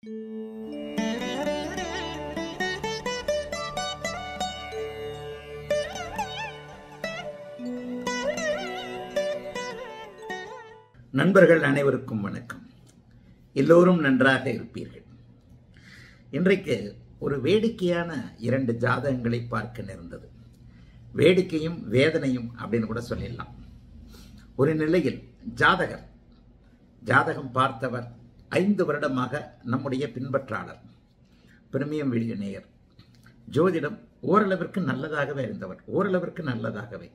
நண்பர்கள் அனைவருக்கும் வணக்கம் எல்லோரும் நன்றாக இருப்பீர்கள் இன்றைக்கு ஒரு வேடிக்கையான இரண்டு ஜாதகங்களை பார்க்க நேர்ந்தது வேடிக்கையும் வேதனையும் அப்படின்னு கூட சொல்லிடலாம் ஒரு நிலையில் ஜாதகர் ஜாதகம் பார்த்தவர் ஐந்து வருடமாக நம்முடைய பின்பற்றாளர் பிரமியம் வீடியோ நேயர் ஜோதிடம் ஓரளவிற்கு நல்லதாகவே இருந்தவர் ஓரளவிற்கு நல்லதாகவே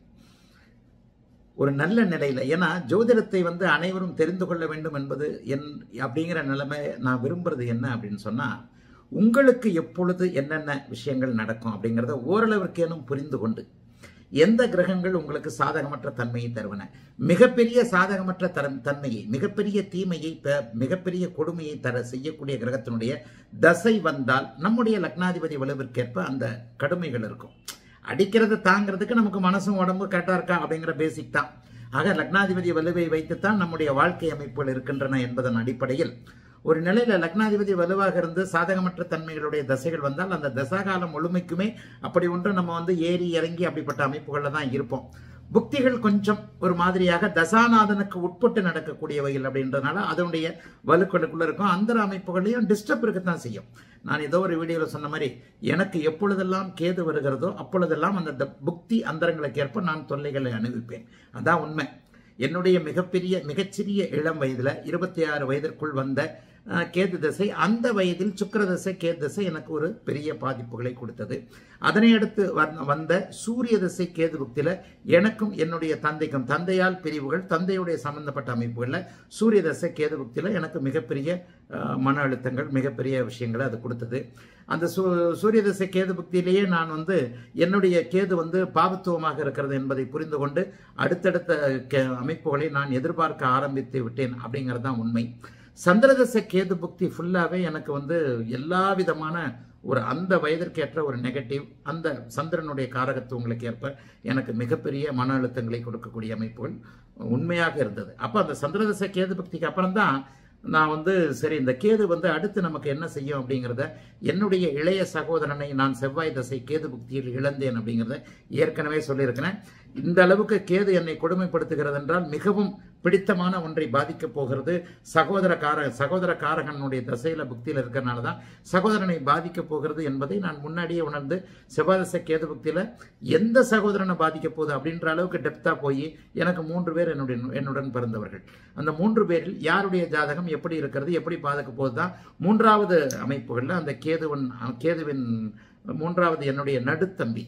ஒரு நல்ல நிலையில் ஏன்னா ஜோதிடத்தை வந்து அனைவரும் தெரிந்து கொள்ள வேண்டும் என்பது என் அப்படிங்கிற நிலைமை நான் விரும்புறது என்ன அப்படின்னு சொன்னால் உங்களுக்கு எப்பொழுது என்னென்ன விஷயங்கள் நடக்கும் அப்படிங்கிறத ஓரளவிற்கேனும் புரிந்து கொண்டு எந்த கிரகங்கள் உங்களுக்கு சாதகமற்ற தன்மையை தருவன மிகப்பெரிய சாதகமற்ற தரம் தன்மையை மிகப்பெரிய தீமையை ப- மிகப்பெரிய கொடுமையை தர செய்யக்கூடிய கிரகத்தினுடைய தசை வந்தால் நம்முடைய லக்னாதிபதி வலுவிற்கேற்ப அந்த கடுமைகள் இருக்கும் அடிக்கிறத தாங்கிறதுக்கு நமக்கு மனசும் உடம்பு கரெக்டாக இருக்கா அப்படிங்கிற பேசிக் தான் ஆக லக்னாதிபதி வலுவை வைத்துத்தான் நம்முடைய வாழ்க்கை அமைப்புகள் இருக்கின்றன என்பதன் அடிப்படையில் ஒரு நிலையில லக்னாதிபதி வலுவாக இருந்து சாதகமற்ற தன்மைகளுடைய தசைகள் வந்தால் அந்த தசாகாலம் முழுமைக்குமே அப்படி ஒன்று நம்ம வந்து ஏறி இறங்கி அப்படிப்பட்ட அமைப்புகளில் தான் இருப்போம் புக்திகள் கொஞ்சம் ஒரு மாதிரியாக தசாநாதனுக்கு உட்பட்டு நடக்கக்கூடியவைகள் அப்படின்றதுனால அதனுடைய வலுக்களுக்குள்ள இருக்கும் அந்த அமைப்புகளையும் டிஸ்டர்ப் இருக்கத்தான் செய்யும் நான் ஏதோ ஒரு வீடியோவில் சொன்ன மாதிரி எனக்கு எப்பொழுதெல்லாம் கேது வருகிறதோ அப்பொழுதெல்லாம் அந்த த- புக்தி அந்தரங்களுக்கு ஏற்ப நான் தொல்லைகளை அனுபவிப்பேன் அதான் உண்மை என்னுடைய மிகப்பெரிய மிகச்சிறிய இளம் வயதில் இருபத்தி ஆறு வயதிற்குள் வந்த அஹ், கேது தசை அந்த வயதில் சுக்கிர தசை கேது தசை எனக்கு ஒரு பெரிய பாதிப்புகளை கொடுத்தது அதனை அடுத்து வந்த- வந்த சூரிய தசை கேது புக்தியில் எனக்கும் என்னுடைய தந்தைக்கும் தந்தையால் பிரிவுகள் தந்தையுடைய சம்பந்தப்பட்ட அமைப்புகளில் சூரிய தசை கேது புக்தியில் எனக்கு மிகப்பெரிய அஹ், மன அழுத்தங்கள் மிகப்பெரிய விஷயங்களை அது கொடுத்தது அந்த சூ சூரிய தசை கேது புக்தியிலேயே நான் வந்து என்னுடைய கேது வந்து பாவத்துவமாக இருக்கிறது என்பதை புரிந்து கொண்டு அடுத்தடுத்த கே- அமைப்புகளை நான் எதிர்பார்க்க ஆரம்பித்து விட்டேன் அப்படிங்கிறது தான் உண்மை சந்திரதசை கேது புக்தி ஃபுல்லாகவே எனக்கு வந்து எல்லா விதமான ஒரு அந்த வயதிற்கேற்ற ஒரு நெகட்டிவ் அந்த சந்திரனுடைய காரகத்துவங்களுக்கு ஏற்ப எனக்கு மிகப்பெரிய மன அழுத்தங்களை கொடுக்கக்கூடிய அமைப்புகள் உண்மையாக இருந்தது அப்போ அந்த சந்திரதசை கேது பக்திக்கு அப்புறம் தான் நான் வந்து சரி இந்த கேது வந்து அடுத்து நமக்கு என்ன செய்யும் அப்படிங்கிறத என்னுடைய இளைய சகோதரனை நான் செவ்வாய் தசை கேது புக்தியில் இழந்தேன் அப்படிங்கிறத ஏற்கனவே சொல்லியிருக்கிறேன் இந்த அளவுக்கு கேது என்னை கொடுமைப்படுத்துகிறது என்றால் மிகவும் பிடித்தமான ஒன்றை பாதிக்கப் போகிறது சகோதர கார சகோதர காரகனுடைய தசையில புக்தியில் இருக்கிறனால தான் சகோதரனை பாதிக்கப் போகிறது என்பதை நான் முன்னாடியே உணர்ந்து செவ்வாதசை கேது புக்தியில எந்த சகோதரனை பாதிக்க போகுது அப்படின்ற அளவுக்கு டெப்தா போய் எனக்கு மூன்று பேர் என்னுடைய என்னுடன் பிறந்தவர்கள் அந்த மூன்று பேரில் யாருடைய ஜாதகம் எப்படி இருக்கிறது எப்படி பாதிக்க போகுது தான் மூன்றாவது அமைப்புகளில் அந்த கேதுவன் கேதுவின் மூன்றாவது என்னுடைய நடுத்தம்பி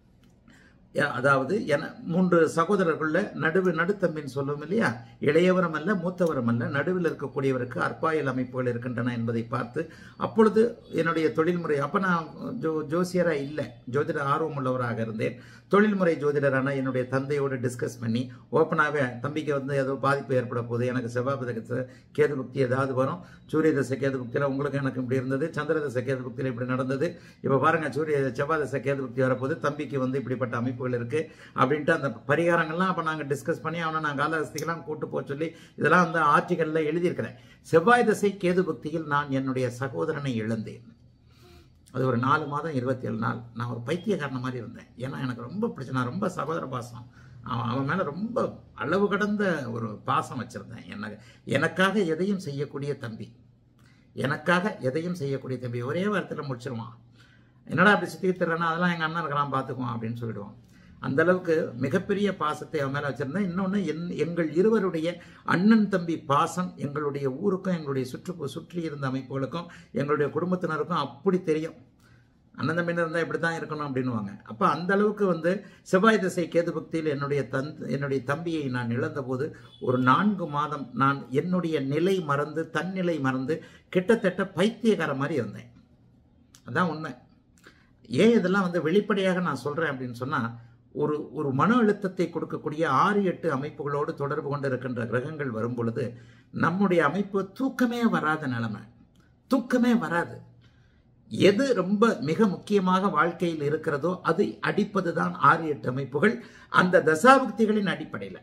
ய- அதாவது என மூன்று சகோதரர்களுள்ள நடுவு நடுத்தம்பின்னு சொல்லுவோம் இல்லையா இளையவரும் அல்ல மூத்தவரும் அல்ல நடுவில் இருக்கக்கூடியவருக்கு அற்பாயல் அமைப்புகள் இருக்கின்றன என்பதை பார்த்து அப்பொழுது என்னுடைய தொழில்முறை அப்போ நான் ஜோ ஜோசியராக இல்லை ஜோதிட ஆர்வம் உள்ளவராக இருந்தேன் தொழில்முறை ஜோதிடரான என்னுடைய தந்தையோடு டிஸ்கஸ் பண்ணி ஓப்பனாகவே தம்பிக்கு வந்து ஏதோ பாதிப்பு ஏற்பட போகுது எனக்கு செவ்வாய் பதக்கத்தை கேது புக்தி ஏதாவது வரும் சூரிய தசை கேது புக்தியில் உங்களுக்கு எனக்கு இப்படி இருந்தது சந்திர தசை கேது புக்தியில் இப்படி நடந்தது இப்போ பாருங்க சூரிய செவ்வாய் தசை கேது புக்தி வரப்போகுது தம்பிக்கு வந்து இப்படிப்பட்ட அமைப்புகள் இருக்கு அப்படின்ட்டு அந்த பரிகாரங்கள்லாம் அப்போ நாங்கள் டிஸ்கஸ் பண்ணி அவனை நான் காலஹஸ்திக்கெல்லாம் கூட்டு போக சொல்லி இதெல்லாம் வந்து ஆர்டிகலில் எழுதியிருக்கிறேன் செவ்வாய் தசை கேது புக்தியில் நான் என்னுடைய சகோதரனை இழந்தேன் அது ஒரு நாலு மாதம் இருபத்தி ஏழு நாள் நான் ஒரு பைத்தியக்காரன மாதிரி இருந்தேன் ஏன்னா எனக்கு ரொம்ப பிடிச்ச நான் ரொம்ப சகோதர பாசம் அவன் அவன் மேலே ரொம்ப அளவு கடந்த ஒரு பாசம் வச்சுருந்தேன் எனக்கு எனக்காக எதையும் செய்யக்கூடிய தம்பி எனக்காக எதையும் செய்யக்கூடிய தம்பி ஒரே வாரத்தில் முடிச்சிருவான் என்னடா அப்படி சுற்றி தர்றேன்னா அதெல்லாம் எங்கள் அண்ணன் இருக்கலாம் பார்த்துக்குவான் அப்படின்னு சொல்லிடுவான் அந்த அளவுக்கு மிகப்பெரிய பாசத்தை அவன் மேலே வச்சிருந்தேன் இன்னொன்று என் எங்கள் இருவருடைய அண்ணன் தம்பி பாசம் எங்களுடைய ஊருக்கும் எங்களுடைய சுற்று சுற்றி இருந்த அமைப்புகளுக்கும் எங்களுடைய குடும்பத்தினருக்கும் அப்படி தெரியும் அண்ணன் தம்பின்னு இருந்தால் இப்படி தான் இருக்கணும் அப்படின்னுவாங்க அப்போ அந்த அளவுக்கு வந்து செவ்வாய் திசை கேது பக்தியில் என்னுடைய தன் என்னுடைய தம்பியை நான் இழந்தபோது ஒரு நான்கு மாதம் நான் என்னுடைய நிலை மறந்து தன்னிலை மறந்து கிட்டத்தட்ட பைத்தியக்கார மாதிரி இருந்தேன் அதான் உண்மை ஏன் இதெல்லாம் வந்து வெளிப்படையாக நான் சொல்கிறேன் அப்படின்னு சொன்னால் ஒரு ஒரு மன அழுத்தத்தை கொடுக்கக்கூடிய ஆறு எட்டு அமைப்புகளோடு தொடர்பு கொண்டு இருக்கின்ற கிரகங்கள் வரும் பொழுது நம்முடைய அமைப்பு தூக்கமே வராத நிலைமை தூக்கமே வராது எது ரொம்ப மிக முக்கியமாக வாழ்க்கையில் இருக்கிறதோ அதை அடிப்பது தான் ஆறு எட்டு அமைப்புகள் அந்த தசாபக்திகளின் அடிப்படையில்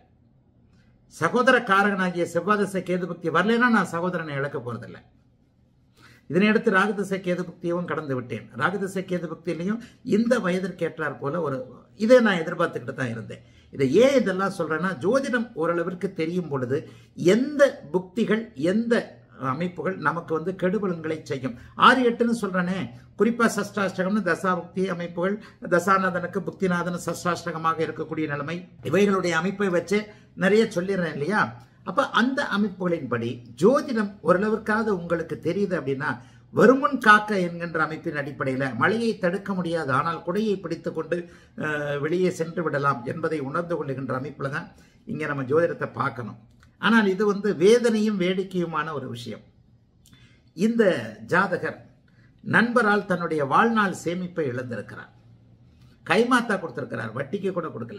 சகோதர காரகனாகிய செவ்வாதச கேது பக்தி வரலைன்னா நான் சகோதரனை இழக்க போறதில்லை இதனையடுத்து ராகதிசை கேது புக்தியவும் கடந்து விட்டேன் ராகதிசை கேது புக்தியிலையும் இந்த வயதிற்கேற்றார் போல ஒரு இதை நான் எதிர்பார்த்துக்கிட்டு தான் இருந்தேன் இதை ஏன் இதெல்லாம் சொல்றேன்னா ஜோதிடம் ஓரளவிற்கு தெரியும் பொழுது எந்த புக்திகள் எந்த அமைப்புகள் நமக்கு வந்து கெடுபலன்களை செய்யும் ஆறு எட்டுன்னு சொல்றேனே குறிப்பா சஷ்டாஷ்டகம்னு தசாபுக்தி அமைப்புகள் தசாநாதனுக்கு புக்திநாதன் சஷ்டாஷ்டகமாக இருக்கக்கூடிய நிலைமை இவைகளுடைய அமைப்பை வச்சு நிறைய சொல்லிடுறேன் இல்லையா அப்ப அந்த அமைப்புகளின்படி ஜோதிடம் ஓரளவிற்காவது உங்களுக்கு தெரியுது அப்படின்னா வருமுன் காக்க என்கின்ற அமைப்பின் அடிப்படையில் மழையை தடுக்க முடியாது ஆனால் குடையை பிடித்துக் கொண்டு அஹ், வெளியே சென்று விடலாம் என்பதை உணர்ந்து கொள்ளுகின்ற அமைப்பில் தான் இங்கே நம்ம ஜோதிடத்தை பார்க்கணும் ஆனால் இது வந்து வேதனையும் வேடிக்கையுமான ஒரு விஷயம் இந்த ஜாதகர் நண்பரால் தன்னுடைய வாழ்நாள் சேமிப்பை இழந்திருக்கிறார் கைமாத்தா கொடுத்திருக்கிறார் வட்டிக்கு கூட கொடுக்கல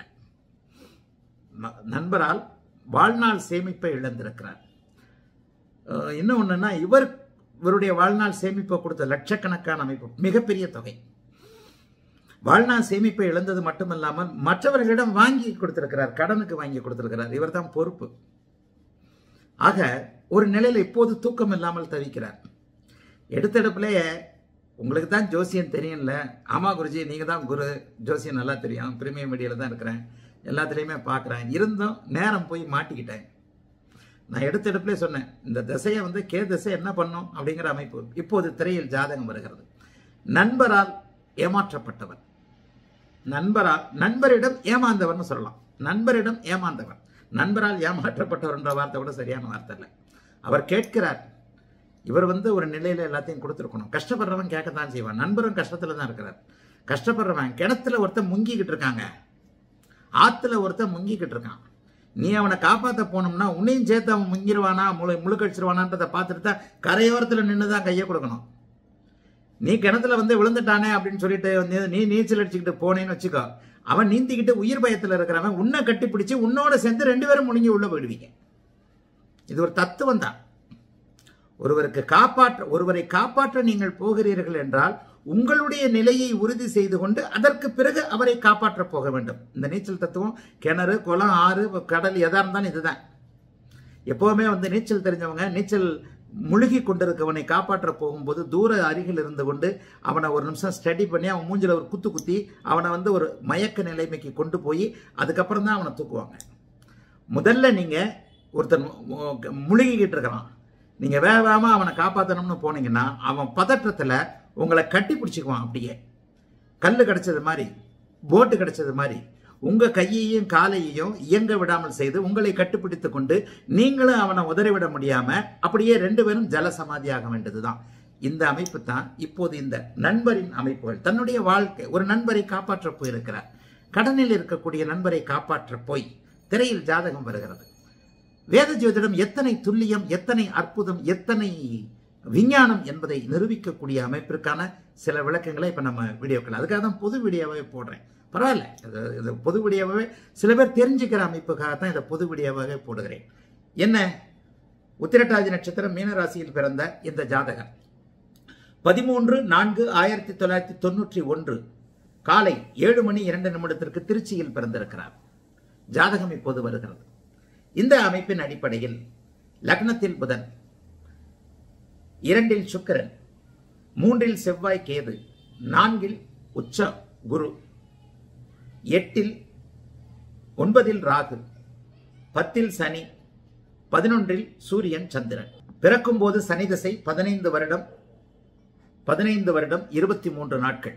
ம- நண்பரால் வாழ்நாள் சேமிப்பை இழந்திருக்கிறார் அஹ் இன்னும் ஒண்ணுன்னா இவர் இவருடைய வாழ்நாள் சேமிப்பை கொடுத்த லட்சக்கணக்கான அமைப்பு மிகப்பெரிய தொகை வாழ்நாள் சேமிப்பை இழந்தது மட்டுமல்லாமல் மற்றவர்களிடம் வாங்கி கொடுத்திருக்கிறார் கடனுக்கு வாங்கி கொடுத்திருக்கிறார் இவர்தான் பொறுப்பு ஆக ஒரு நிலையில் இப்போது தூக்கம் இல்லாமல் தவிக்கிறார் எடுத்தெடுப்புலேயே உங்களுக்கு தான் ஜோசியம் தெரியும்ல ஆமா குருஜி நீங்க தான் குரு ஜோசியம் நல்லா தெரியும் பிரீமியம் மீடியாவில் தான் இருக்கிறேன் எல்லாத்துலேயுமே பார்க்குறேன் இருந்தும் நேரம் போய் மாட்டிக்கிட்டேன் நான் எடுத்தெடுப்புலேயே சொன்னேன் இந்த திசையை வந்து கே திசை என்ன பண்ணும் அப்படிங்கிற அமைப்பு இப்போது திரையில் ஜாதகம் வருகிறது நண்பரால் ஏமாற்றப்பட்டவர் நண்பரால் நண்பரிடம் ஏமாந்தவர்னு சொல்லலாம் நண்பரிடம் ஏமாந்தவர் நண்பரால் ஏமாற்றப்பட்டவர் என்ற வார்த்தை கூட சரியான வார்த்தை இல்லை அவர் கேட்கிறார் இவர் வந்து ஒரு நிலையில எல்லாத்தையும் கொடுத்துருக்கணும் கஷ்டப்படுறவன் கேட்கத்தான் செய்வான் நண்பரும் கஷ்டத்துல தான் இருக்கிறார் கஷ்டப்படுறவன் கிணத்துல ஒருத்தன் முங்கிக்கிட்டு இருக்காங்க ஆத்துல ஒருத்தன் முங்கிக்கிட்டு இருக்கான் நீ அவனை காப்பாத்த போனோம்னா உன்னையும் சேர்த்து அவன் முங்கிடுவானா முழு முழுக்கடிச்சிருவானான்றதை பார்த்துட்டு தான் கரையோரத்தில் நின்று தான் கையை கொடுக்கணும் நீ கிணத்துல வந்து விழுந்துட்டானே அப்படின்னு சொல்லிட்டு வந்து நீ நீச்சல் அடிச்சுக்கிட்டு போனேன்னு வச்சுக்கோ அவன் நீந்திக்கிட்டு உயிர் பயத்தில் இருக்கிறவன் உன்னை கட்டிப்பிடிச்சு உன்னோட சேர்ந்து ரெண்டு பேரும் முழுங்கி உள்ள போயிடுவீங்க இது ஒரு தத்துவம் தான் ஒருவருக்கு காப்பாற்ற ஒருவரை காப்பாற்ற நீங்கள் போகிறீர்கள் என்றால் உங்களுடைய நிலையை உறுதி செய்து கொண்டு அதற்கு பிறகு அவரை காப்பாற்ற போக வேண்டும் இந்த நீச்சல் தத்துவம் கிணறு குளம் ஆறு கடல் எதா இருந்தாலும் இதுதான் எப்பவுமே வந்து நீச்சல் தெரிஞ்சவங்க நீச்சல் முழுகி கொண்டிருக்கவனை காப்பாற்ற போகும்போது தூர அருகில் இருந்து கொண்டு அவனை ஒரு நிமிஷம் ஸ்டடி பண்ணி அவன் மூஞ்சில ஒரு குத்து குத்தி அவனை வந்து ஒரு மயக்க நிலைமைக்கு கொண்டு போய் அதுக்கப்புறம் தான் அவனை தூக்குவாங்க முதல்ல நீங்க ஒருத்தன் மு- முழுகிக்கிட்டு இருக்கிறான் நீங்க வேகாம அவனை காப்பாற்றணும்னு போனீங்கன்னா அவன் பதற்றத்துல உங்களை கட்டி பிடிச்சிக்குவான் அப்படியே கல் கிடைச்சது மாதிரி போட்டு கிடைச்சது மாதிரி உங்க கையையும் காலையையும் இயங்க விடாமல் செய்து உங்களை கட்டுப்பிடித்து கொண்டு நீங்களும் அவனை உதறிவிட முடியாம அப்படியே ரெண்டு பேரும் ஜல சமாதியாக வேண்டியதுதான் இந்த அமைப்பு தான் இப்போது இந்த நண்பரின் அமைப்புகள் தன்னுடைய வாழ்க்கை ஒரு நண்பரை காப்பாற்ற போயிருக்கிறார் கடனில் இருக்கக்கூடிய நண்பரை காப்பாற்ற போய் திரையில் ஜாதகம் வருகிறது வேத ஜோதிடம் எத்தனை துல்லியம் எத்தனை அற்புதம் எத்தனை விஞ்ஞானம் என்பதை நிரூபிக்கக்கூடிய அமைப்பிற்கான சில விளக்கங்களை இப்ப நம்ம வீடியோக்கள் அதுக்காக தான் பொது வீடியோவாகவே போடுறேன் பரவாயில்ல இது இது பொது வீடியோவாகவே சில பேர் தெரிஞ்சுக்கிற அமைப்புக்காக தான் இதை பொது வீடியோவாகவே போடுகிறேன் என்ன உத்திரட்டாதி நட்சத்திரம் மீனராசியில் பிறந்த இந்த ஜாதகர் பதிமூன்று நான்கு ஆயிரத்தி தொள்ளாயிரத்தி தொண்ணூற்றி ஒன்று காலை ஏழு மணி இரண்டு நிமிடத்திற்கு திருச்சியில் பிறந்திருக்கிறார் ஜாதகம் இப்போது வருகிறது இந்த அமைப்பின் அடிப்படையில் லக்னத்தில் புதன் இரண்டில் சுக்கிரன் மூன்றில் செவ்வாய் கேது நான்கில் உச்ச குரு எட்டில் ஒன்பதில் ராகு பத்தில் சனி பதினொன்றில் சூரியன் சந்திரன் பிறக்கும் போது சனி திசை பதினைந்து வருடம் பதினைந்து வருடம் இருபத்தி மூன்று நாட்கள்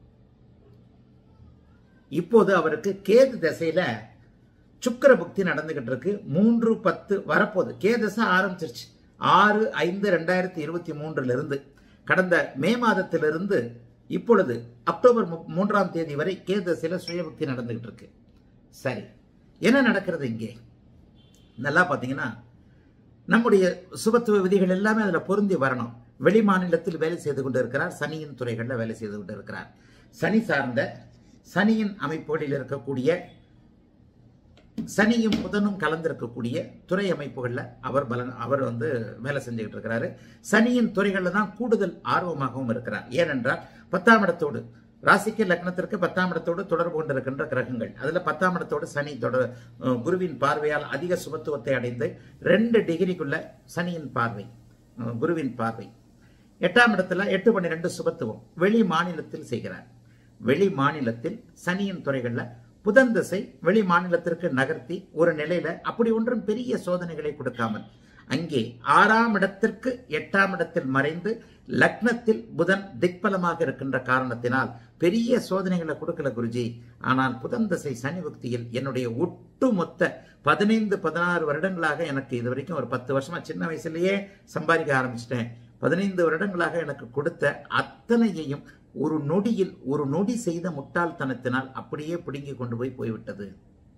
இப்போது அவருக்கு கேது திசையில சுக்கிர புக்தி நடந்துகிட்டு இருக்கு மூன்று பத்து வரப்போகுது கே தசை ஆரம்பிச்சிருச்சு ஆறு ஐந்து ரெண்டாயிரத்தி இருபத்தி மூன்றுல இருந்து கடந்த மே மாதத்திலிருந்து இப்பொழுது அக்டோபர் மு- மூன்றாம் தேதி வரை கே தசையில சுயபுக்தி நடந்துகிட்டு இருக்கு சரி என்ன நடக்கிறது இங்கே நல்லா பார்த்தீங்கன்னா நம்முடைய சுபத்துவ விதிகள் எல்லாமே அதில் பொருந்தி வரணும் வெளி மாநிலத்தில் வேலை செய்து கொண்டு இருக்கிறார் சனியின் துறைகளில் வேலை செய்து கொண்டு இருக்கிறார் சனி சார்ந்த சனியின் அமைப்புகளில் இருக்கக்கூடிய சனியும் புதனும் கலந்திருக்கக்கூடிய துறை அமைப்புகளில் அவர் பலன் அவர் வந்து வேலை செஞ்சுக்கிட்டு இருக்கிறாரு சனியின் துறைகளில் தான் கூடுதல் ஆர்வமாகவும் இருக்கிறார் ஏனென்றால் பத்தாம் இடத்தோடு ராசிக்கு லக்னத்திற்கு பத்தாம் இடத்தோடு தொடர்பு கொண்டிருக்கின்ற கிரகங்கள் அதுல பத்தாம் இடத்தோடு சனி தொடர் அஹ், குருவின் பார்வையால் அதிக சுபத்துவத்தை அடைந்து ரெண்டு டிகிரிக்குள்ள சனியின் பார்வை அஹ், குருவின் பார்வை எட்டாம் இடத்துல எட்டு பன்னிரெண்டு சுபத்துவம் வெளி மாநிலத்தில் செய்கிறார் வெளி மாநிலத்தில் சனியின் துறைகள்ல புதன் திசை வெளி மாநிலத்திற்கு நகர்த்தி ஒரு நிலையில அப்படி ஒன்றும் பெரிய சோதனைகளை கொடுக்காமல் அங்கே ஆறாம் இடத்திற்கு எட்டாம் இடத்தில் மறைந்து லக்னத்தில் புதன் திக்பலமாக இருக்கின்ற காரணத்தினால் பெரிய சோதனைகளை கொடுக்கல குருஜி ஆனால் புதன் திசை சனி புக்தியில் என்னுடைய ஒட்டுமொத்த பதினைந்து பதினாறு வருடங்களாக எனக்கு இது வரைக்கும் ஒரு பத்து வருஷமா சின்ன வயசுலயே சம்பாதிக்க ஆரம்பிச்சிட்டேன் பதினைந்து வருடங்களாக எனக்கு கொடுத்த அத்தனையையும் ஒரு நொடியில் ஒரு நொடி செய்த முட்டாள்தனத்தினால் அப்படியே பிடுங்கி கொண்டு போய் போய்விட்டது